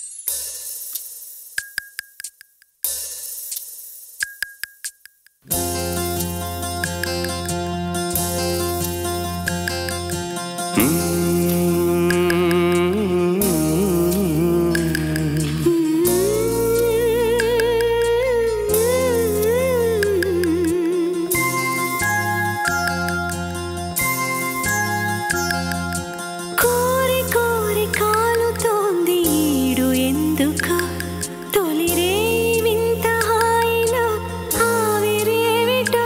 కోరి కోరి కాలుతోంది ఈడు ఎందుకు తొలిరే వింత హాయిలో ఆవిరేవిటో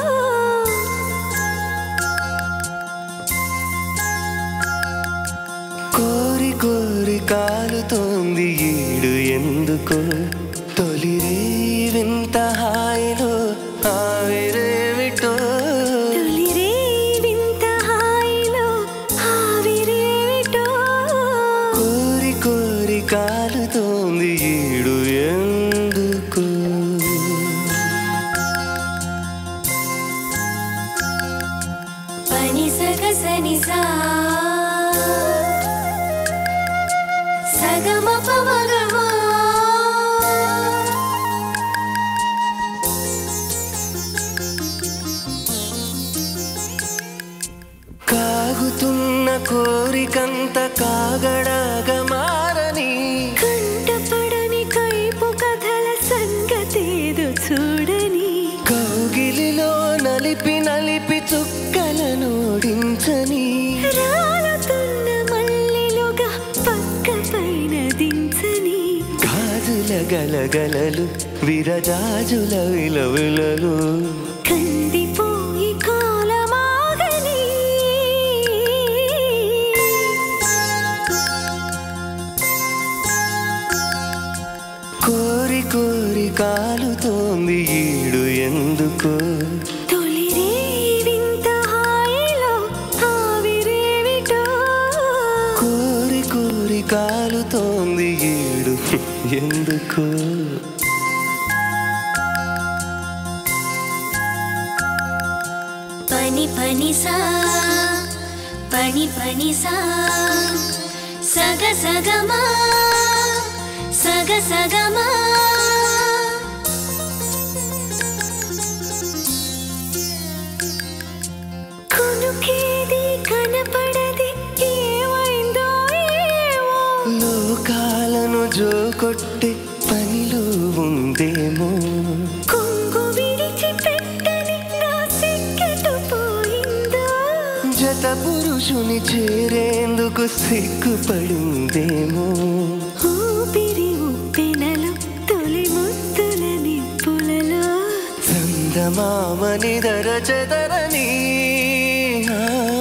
కోరి కోరి కాలుతోంది ఈడు ఎందుకు తొలిరే వింత హాయిలో ఆవిరేవిటో తొలిరే వింత హాయిలో ఆవిరేవిటో కోరి కోరి కాలుతోంది ఈడు ఎందుకు పని సగ సని సా సగమ పమగమా కాగుతున్న కోరికంత కాగడాగా మారని కంటపడని కైపు కథల సంగతేదో చూడని కౌగిలిలో నలిపి నలిపి చుక్కలను ఓడించని రాలుతున్న మల్లెలుగా పక్క పైన దించని గాజుల గలగలలు విరజాజుల విలవిలలు కందిపోయి కాలమాగని కోరి కోరి కాలుతోంది ఈడు ఎందుకు తొలిరే వింత హాయిలో ఆవిరేవిటో కోరి కోరి కాలుతోంది ఈడు ఎందుకు పని పని సా పని పని సా సగ సగమా సగ సగమా కొనుకేది కనపడది ఏమైందో ఏమో లోకాలను జోకొట్టే పనిలో ఉందేమో కొంగు విడిచి పెట్టని నా సిగ్గెటు పోయిందో జత పురుషుని చేరేందుకు సిగ్గుపడిందేమో ఊపిరి ఉప్పెనలో తొలి ముద్దుల నిప్పులలో చందమామని దర చెదరని ఆ.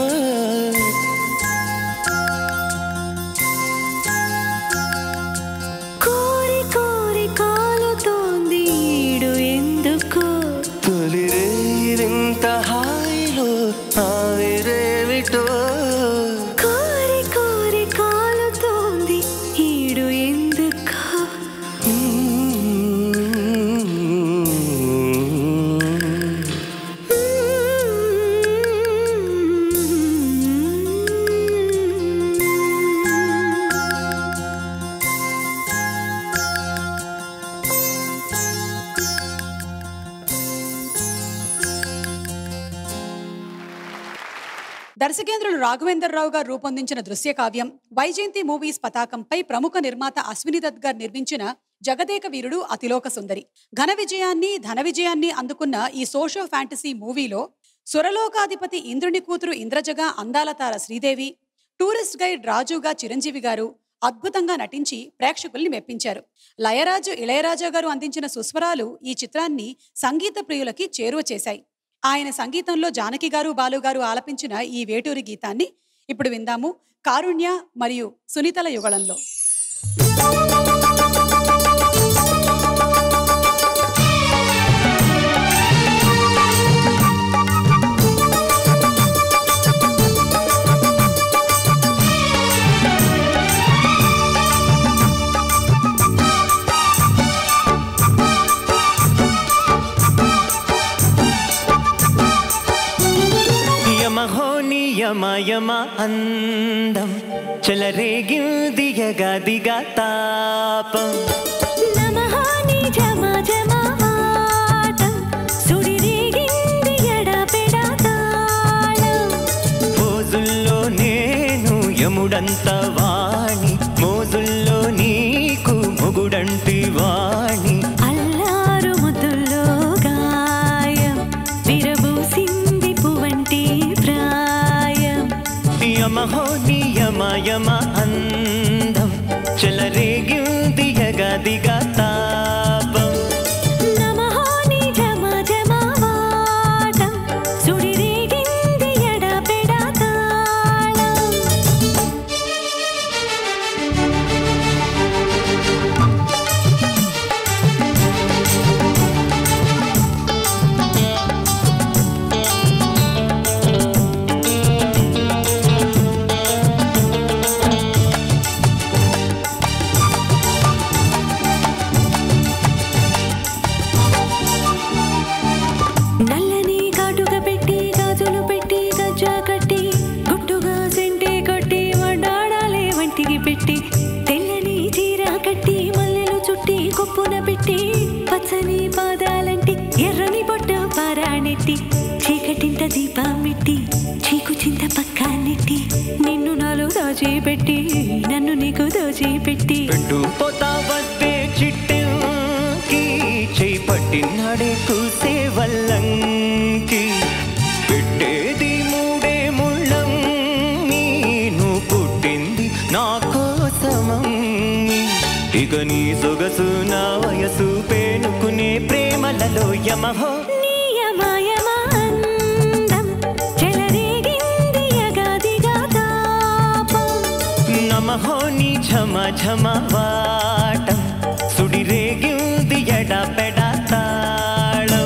కోరి కోరి కాలుతోంది ఈడు ఎందుకో తొలి రేయింత హాయిలో ఆవిరేమిటో కోరి కోరి కాలుతోంది ఈడు ఎందుకో దర్శకేంద్రులు రాఘవేంద్రరావు గారు రూపొందించిన దృశ్య కావ్యం వైజయంతి మూవీస్ పతాకంపై ప్రముఖ నిర్మాత అశ్విని దత్ గారు నిర్మించిన జగదేక వీరుడు అతిలోక సుందరి ఘన విజయాన్ని ధన విజయాన్ని అందుకున్న ఈ సోషో ఫ్యాంటసీ మూవీలో సురలోకాధిపతి ఇంద్రుని కూతురు ఇంద్రజగా అందాల తార శ్రీదేవి టూరిస్ట్ గైడ్ రాజుగా చిరంజీవి గారు అద్భుతంగా నటించి ప్రేక్షకుల్ని మెప్పించారు లయరాజు ఇళయరాజా గారు అందించిన సుస్వరాలు ఈ చిత్రాన్ని సంగీత ప్రియులకి చేరువ చేశాయి ఆయన సంగీతంలో జానకి గారు బాలు గారు ఆలపించిన ఈ వేటూరి గీతాన్ని ఇప్పుడు విందాము కారుణ్య మరియు సునీతల యుగళంలో యమహో నియమ యమ అందం చెలరేగిందియగా దిగా తాపం నమః నిజమ జమాటం సుడిరేగింది ఎడపెడ తాళం మోజుల్లో నేను యముడంత వాణి మోజుల్లో నీకు మొగుడంటి వాణి అల్లారు ముద్దుల్లో గాయం విరబూసింది పువ్వంటి ప్రాయం యమహో నియమ యమ అందం చెలరేగిందియగా దిగా తాపం నమః నిజమ జమాటం సుడిరేగింది ఎడపెడ తాళం నల్లని కాటుక పెట్టి గాజులు పెట్టి గజ్జా కట్టి గుట్టుగా సెంటే కొట్టి వడ్డాడాలే వంటికి పెట్టి తెల్లని చీర కట్టి మల్లెలు చుట్టి కొప్పున పెట్టి పచ్చని పాదాలంటి ఎర్రని బొట్ట పారాణెట్టి చీకటింట దీపం పెట్టి చీకు చింత పక్కానెట్టి నిన్ను నాలో దాచిపెట్టి నన్ను నీకు దోచిపెట్టి పెట్టు పోతావద్దే చిట్టెంకి చేయి పట్టినాడే కూసే వల్లంకి పెట్టేది మూడే ముళ్ళం నీను పుట్టింది నా కోసమం ఇక నీ సొగసు నా వయసు పేనుకునే ప్రేమలలో యమహో నీయమాయమాందం చెలరేగింది యగాదిగా తాపం నమహో నీ ఝమ ఝమ వాటం సుడిరేగింది ఎడ పెడ తాళం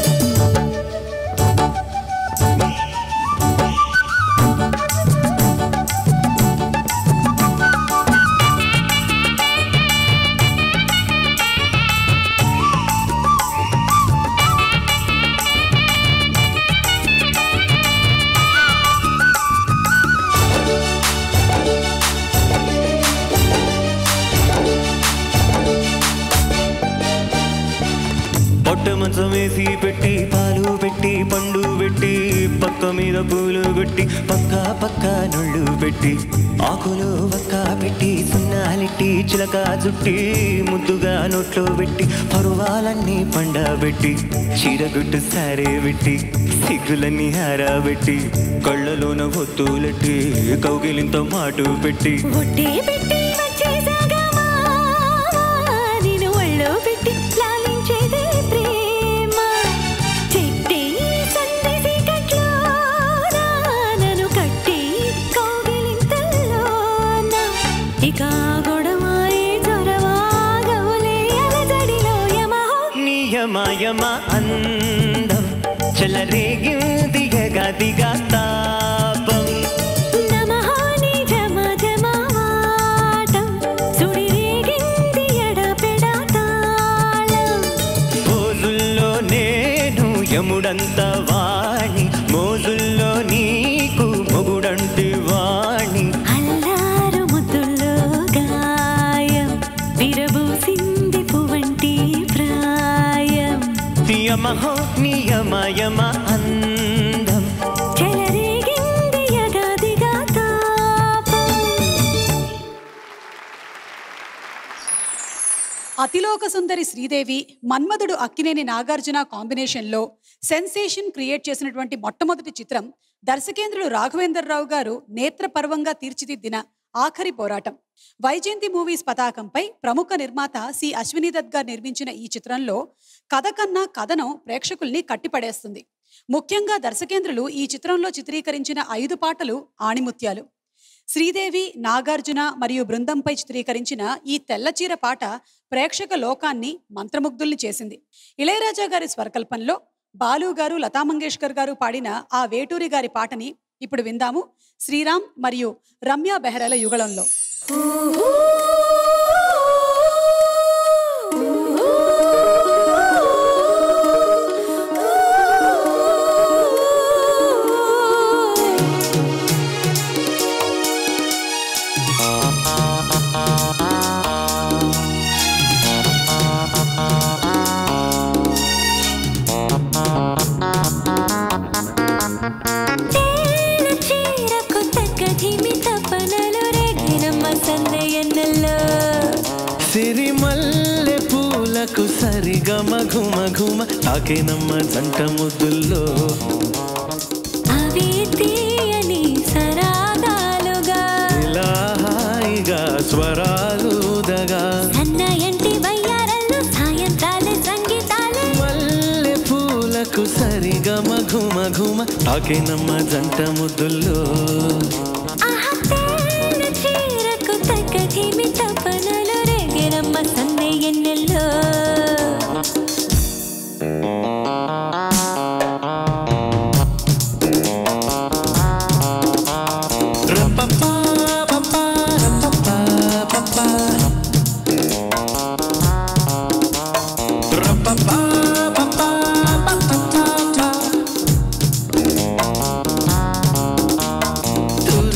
పొట్ట మంచం వేసి పెట్టి పాలు పెట్టి పండు పెట్టి పక్క మీద పూలు కొట్టి పక్క పక్క నొళ్ళు పెట్టి ఆకులు వక్క పెట్టి సున్నాలిట్టి చిలక జుట్టి ముద్దుగా నోట్లో పెట్టి పరువాలన్నీ పండబెట్టి చీరగుట్టు సారే పెట్టి సిగ్గులన్నీ హారబెట్టి కళ్ళలోన ఒత్తులెట్టి కౌగిలింతో మాటు పెట్టి ఒట్టే పెట్టి వచ్చేసాగా మావా, నిన్ను ఒళ్ళో పెట్టి లాలించేదే ప్రేమ. చెట్టే సందేశి కట్లోన, నన్ను కట్టి కౌగిలింతల్లోన. ఇక గొడవాయే చొరవాగవులే అలజడిలో యమహో నియమయమ అందం చెలరేగింది గదిగా తాపం నమః నీ జమ జమవాటం, సుడిరేగింది ఎడపెడ తాళం. రోజుల్లో నేను యముడంత వాణి మోజుల్లో నీకు మొగుడంటి వాణి అల్లారు ముద్దుల్లో గాయం, విరబూసింది పువ్వంటి ప్రాయం. యమహో నియమయమ అందం చెలరేగింది యగాదిగా తాపం. అతిలోక సుందరి శ్రీదేవి మన్మధుడు అక్కినేని నాగార్జున కాంబినేషన్లో సెన్సేషన్ క్రియేట్ చేసినటువంటి మొట్టమొదటి చిత్రం దర్శకేంద్రుడు రాఘవేంద్రరావు గారు నేత్రపర్వంగా తీర్చిదిద్దిన ఆఖరి పోరాటం వైజయంతి మూవీస్ పతాకంపై ప్రముఖ నిర్మాత సి అశ్వినీదత్ గారు నిర్మించిన ఈ చిత్రంలో కథ కన్నా కథనం ప్రేక్షకుల్ని కట్టిపడేస్తుంది ముఖ్యంగా దర్శకేంద్రులు ఈ చిత్రంలో చిత్రీకరించిన ఐదు పాటలు ఆణిముత్యాలు శ్రీదేవి నాగార్జున మరియు బృందంపై చిత్రీకరించిన ఈ తెల్లచీర పాట ప్రేక్షక లోకాన్ని మంత్రముగ్ధుల్ని చేసింది ఇళయరాజా గారి స్వరకల్పంలో బాలు గారు లతా మంగేష్కర్ గారు పాడిన ఆ వేటూరి గారి పాటని ఇప్పుడు విందాము శ్రీరామ్ మరియు రమ్య బెహ్రాల యుగళంలో తేన చీరకు తగ్గ ధిమి తపనలు రేగినమ్మ సందెయన్నెల్లో. సిరిమల్లె పూలకు సరిగమ ఘుమ ఘుమ తాకేనమ్మ జంట ముద్దుల్లో అవి తీయని సరాగాలుగా ఇలా హాయిగా స్వరాలుదగా అన్నయంటి వయ్యారల్లో సాయంత్రాలే సంగీతాలే మల్లె పూలకు సరిగమ ఘుమ ఘుమ తాకేనమ్మ జంట ముద్దుల్లో ఆహా తేన చీరకు తగ్గ ధిమి తపనలు రేగినమ్మ సందెయన్నెల్లో. రపపా పపా రపపా పపా రపపా పపా పపా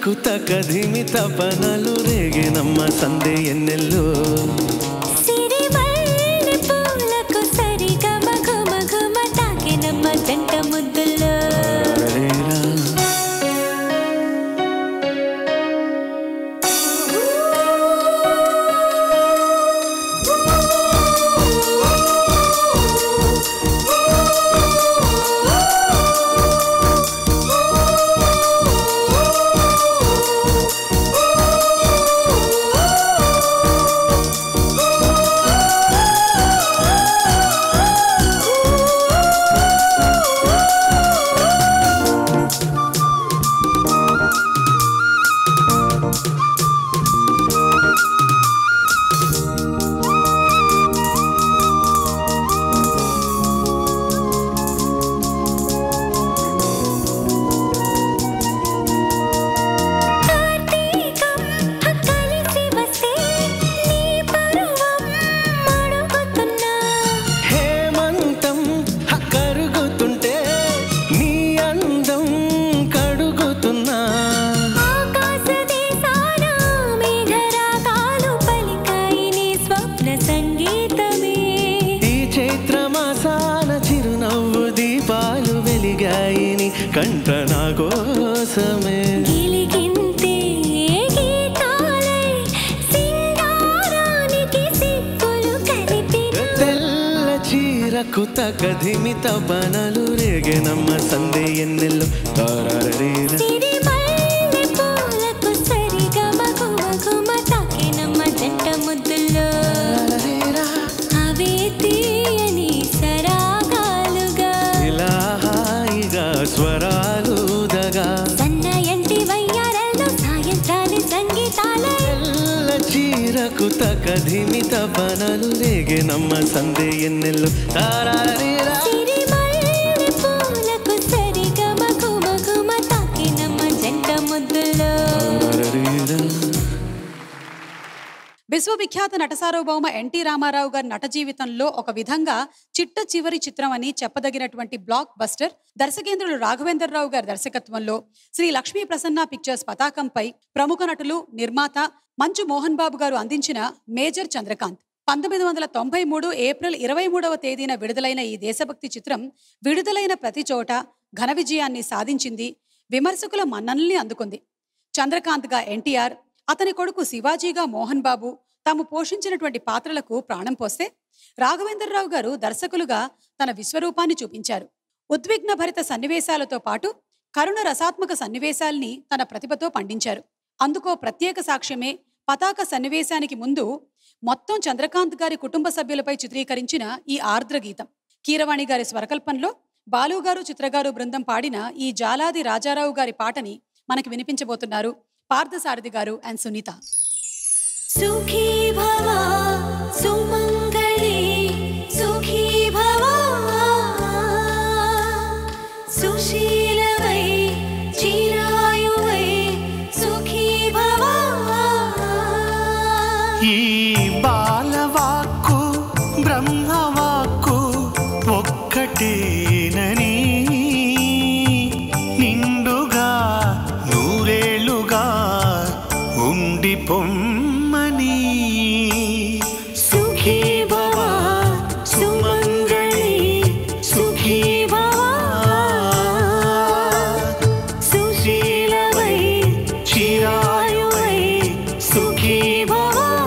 కుతకధిమి తపనలు రేగినమ్మ సందే ఎన్నెల్లో సిరిమల్లె పూలకు సరిగమ ఘుమ ఘుమ తాకినమ్మ జంట ముద్దుల్లో రేరా. కార్తీకం కలిసి వస్తే నీ పరువం అడుగుతున్నా హేమంతం హ కరుగుతుంటే నీ అందం కడుగుతున్నా ఆకాశ దేశాన మేఘరాగాలు పలికాయి నీ స్వప్న సంగీతమే ఈ చైత్రమాసాన చిరునవ్వు దీపాలు వెలిగాయిని కంట నా కోసమే గిలిగింతే గీతాలై సింగారానికి సిక్కులు కలిపిన తెల్ల చీరకు తగధిమిత బనలు రేగెనమ్మ సందే ఎన్నెల్లో తారారీర సిరిమల్లె పూలకు సరిగమ ఘుమ ఘుమ తాకినమ్మ జంట ముద్దుల్లో అవే తీయని సరాగాలుగా ఇలా హాయిగా స్వరాలు దగా సన్నయంటి వయ్యారల్లో సాయంత్రాలు సంగీతాలే తెల్ల చీరకు తగధిమిత బనలు రేగెనమ్మ సందే ఎన్నెల్లో తారారీరా సిరిమల్లె పూలకు సరిగమ ఘుమ ఘుమ తాకినమ్మ జంట ముద్దుల్లో తారారీరా. విశ్వవిఖ్యాత నట సార్వభౌమ ఎన్టీ రామారావు గారి నట జీవితంలో ఒక విధంగా చిట్ట చివరి చిత్రం అని చెప్పదగినటువంటి బ్లాక్ బస్టర్ దర్శకేంద్రులు రాఘవేంద్రరావు గారి దర్శకత్వంలో శ్రీ లక్ష్మీ ప్రసన్న పిక్చర్స్ పతాకంపై ప్రముఖ నటులు నిర్మాత మంచు మోహన్ బాబు గారు అందించిన మేజర్ చంద్రకాంత్ పంతొమ్మిది వందల తొంభై మూడు ఏప్రిల్ ఇరవై మూడవ తేదీన విడుదలైన ఈ దేశభక్తి చిత్రం విడుదలైన ప్రతి చోట ఘన విజయాన్ని సాధించింది విమర్శకుల మన్ననల్ని అందుకుంది చంద్రకాంత్గా ఎన్టీఆర్ అతని కొడుకు శివాజీగా మోహన్ బాబు తాము పోషించినటువంటి పాత్రలకు ప్రాణం పోస్తే రాఘవేంద్రరావు గారు దర్శకులుగా తన విశ్వరూపాన్ని చూపించారు ఉద్విగ్న భరిత సన్నివేశాలతో పాటు కరుణ రసాత్మక సన్నివేశాల్ని తన ప్రతిభతో పండించారు అందుకో ప్రత్యేక సాక్ష్యమే పతాక సన్నివేశానికి ముందు మొత్తం చంద్రకాంత్ గారి కుటుంబ సభ్యులపై చిత్రీకరించిన ఈ ఆర్ద్ర గీతం కీరవాణి గారి స్వరకల్పంలో బాలుగారు చిత్రగారు బృందం పాడిన ఈ జాలాది రాజారావు గారి పాటని మనకి వినిపించబోతున్నారు పార్థసారథి గారు అండ్ సునీత సుఖీ భవ సుమంగళి సుఖీ భవ సుశీలవై చిరాయువై సుఖీ భవ ఈ బాలవాక్కు బ్రహ్మవాక్కు ఒక్కటేనని నిండుగా నూరేళ్లుగా ఉండి పొమ్మని సుఖీ భవ సుమంగళి సుఖీ భవ సుశీలవై చిరాయువై సుఖీ భవ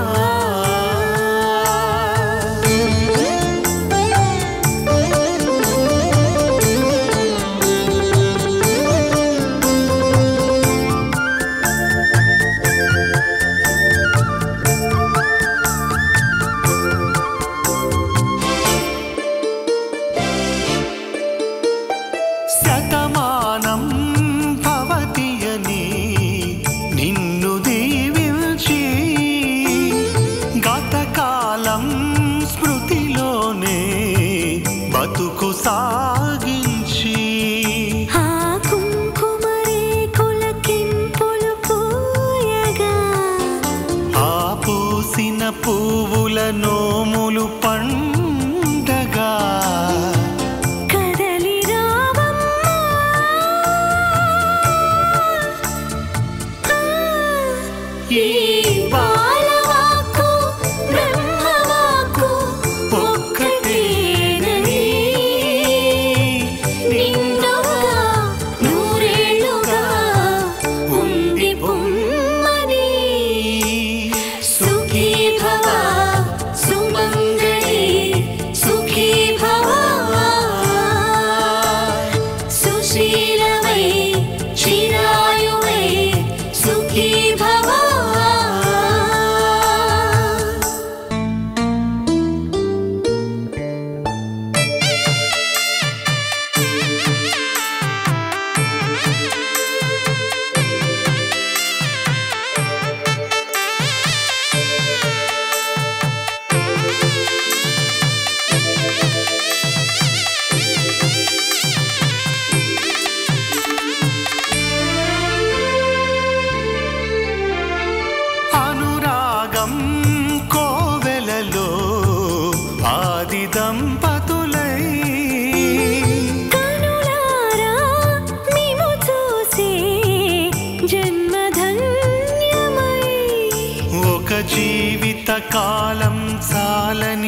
శతమానం భవతి అని నిన్ను దీవించి గతకాలం స్మృతిలోనే బతుకు సాగించి ఆ కుంకుమరేకుల కింపులు పూయగా ఆ పూసిన పువ్వుల నోములు పండగా కదలి రావమ్మా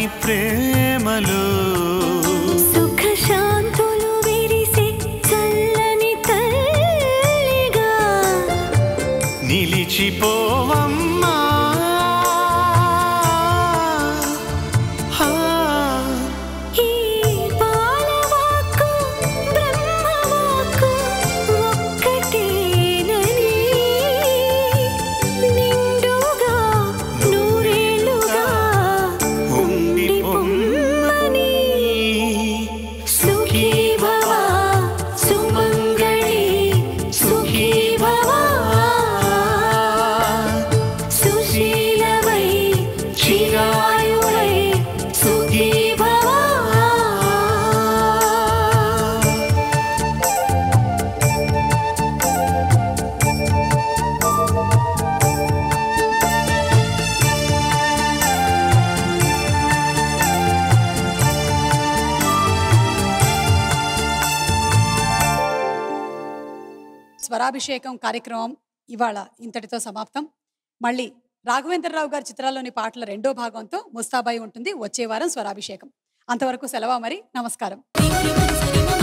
ప్రేమలో సుఖ శాంతులు విరిసే చల్లని తల్లిగా నిలిచిపోవమ్మా ఆ, ఈ బాలవాక్కు బ్రహ్మవాక్కు ఒక్కటేనని నిండుగా నూరేళ్లుగా ఉండి పొమ్మని సుఖీ భవ సుమంగళి సుఖీ భవ సుశీలవై చిరాయువై సుఖీ భవ స్వరాభిషేకం కార్యక్రమం ఇవాళ ఇంతటితో సమాప్తం మళ్ళీ రాఘవేంద్రరావు గారి చిత్రాల్లోని పాటల రెండో భాగంతో ముస్తాబాయి ఉంటుంది వచ్చే వారం స్వరాభిషేకం అంతవరకు సెలవు మరి నమస్కారం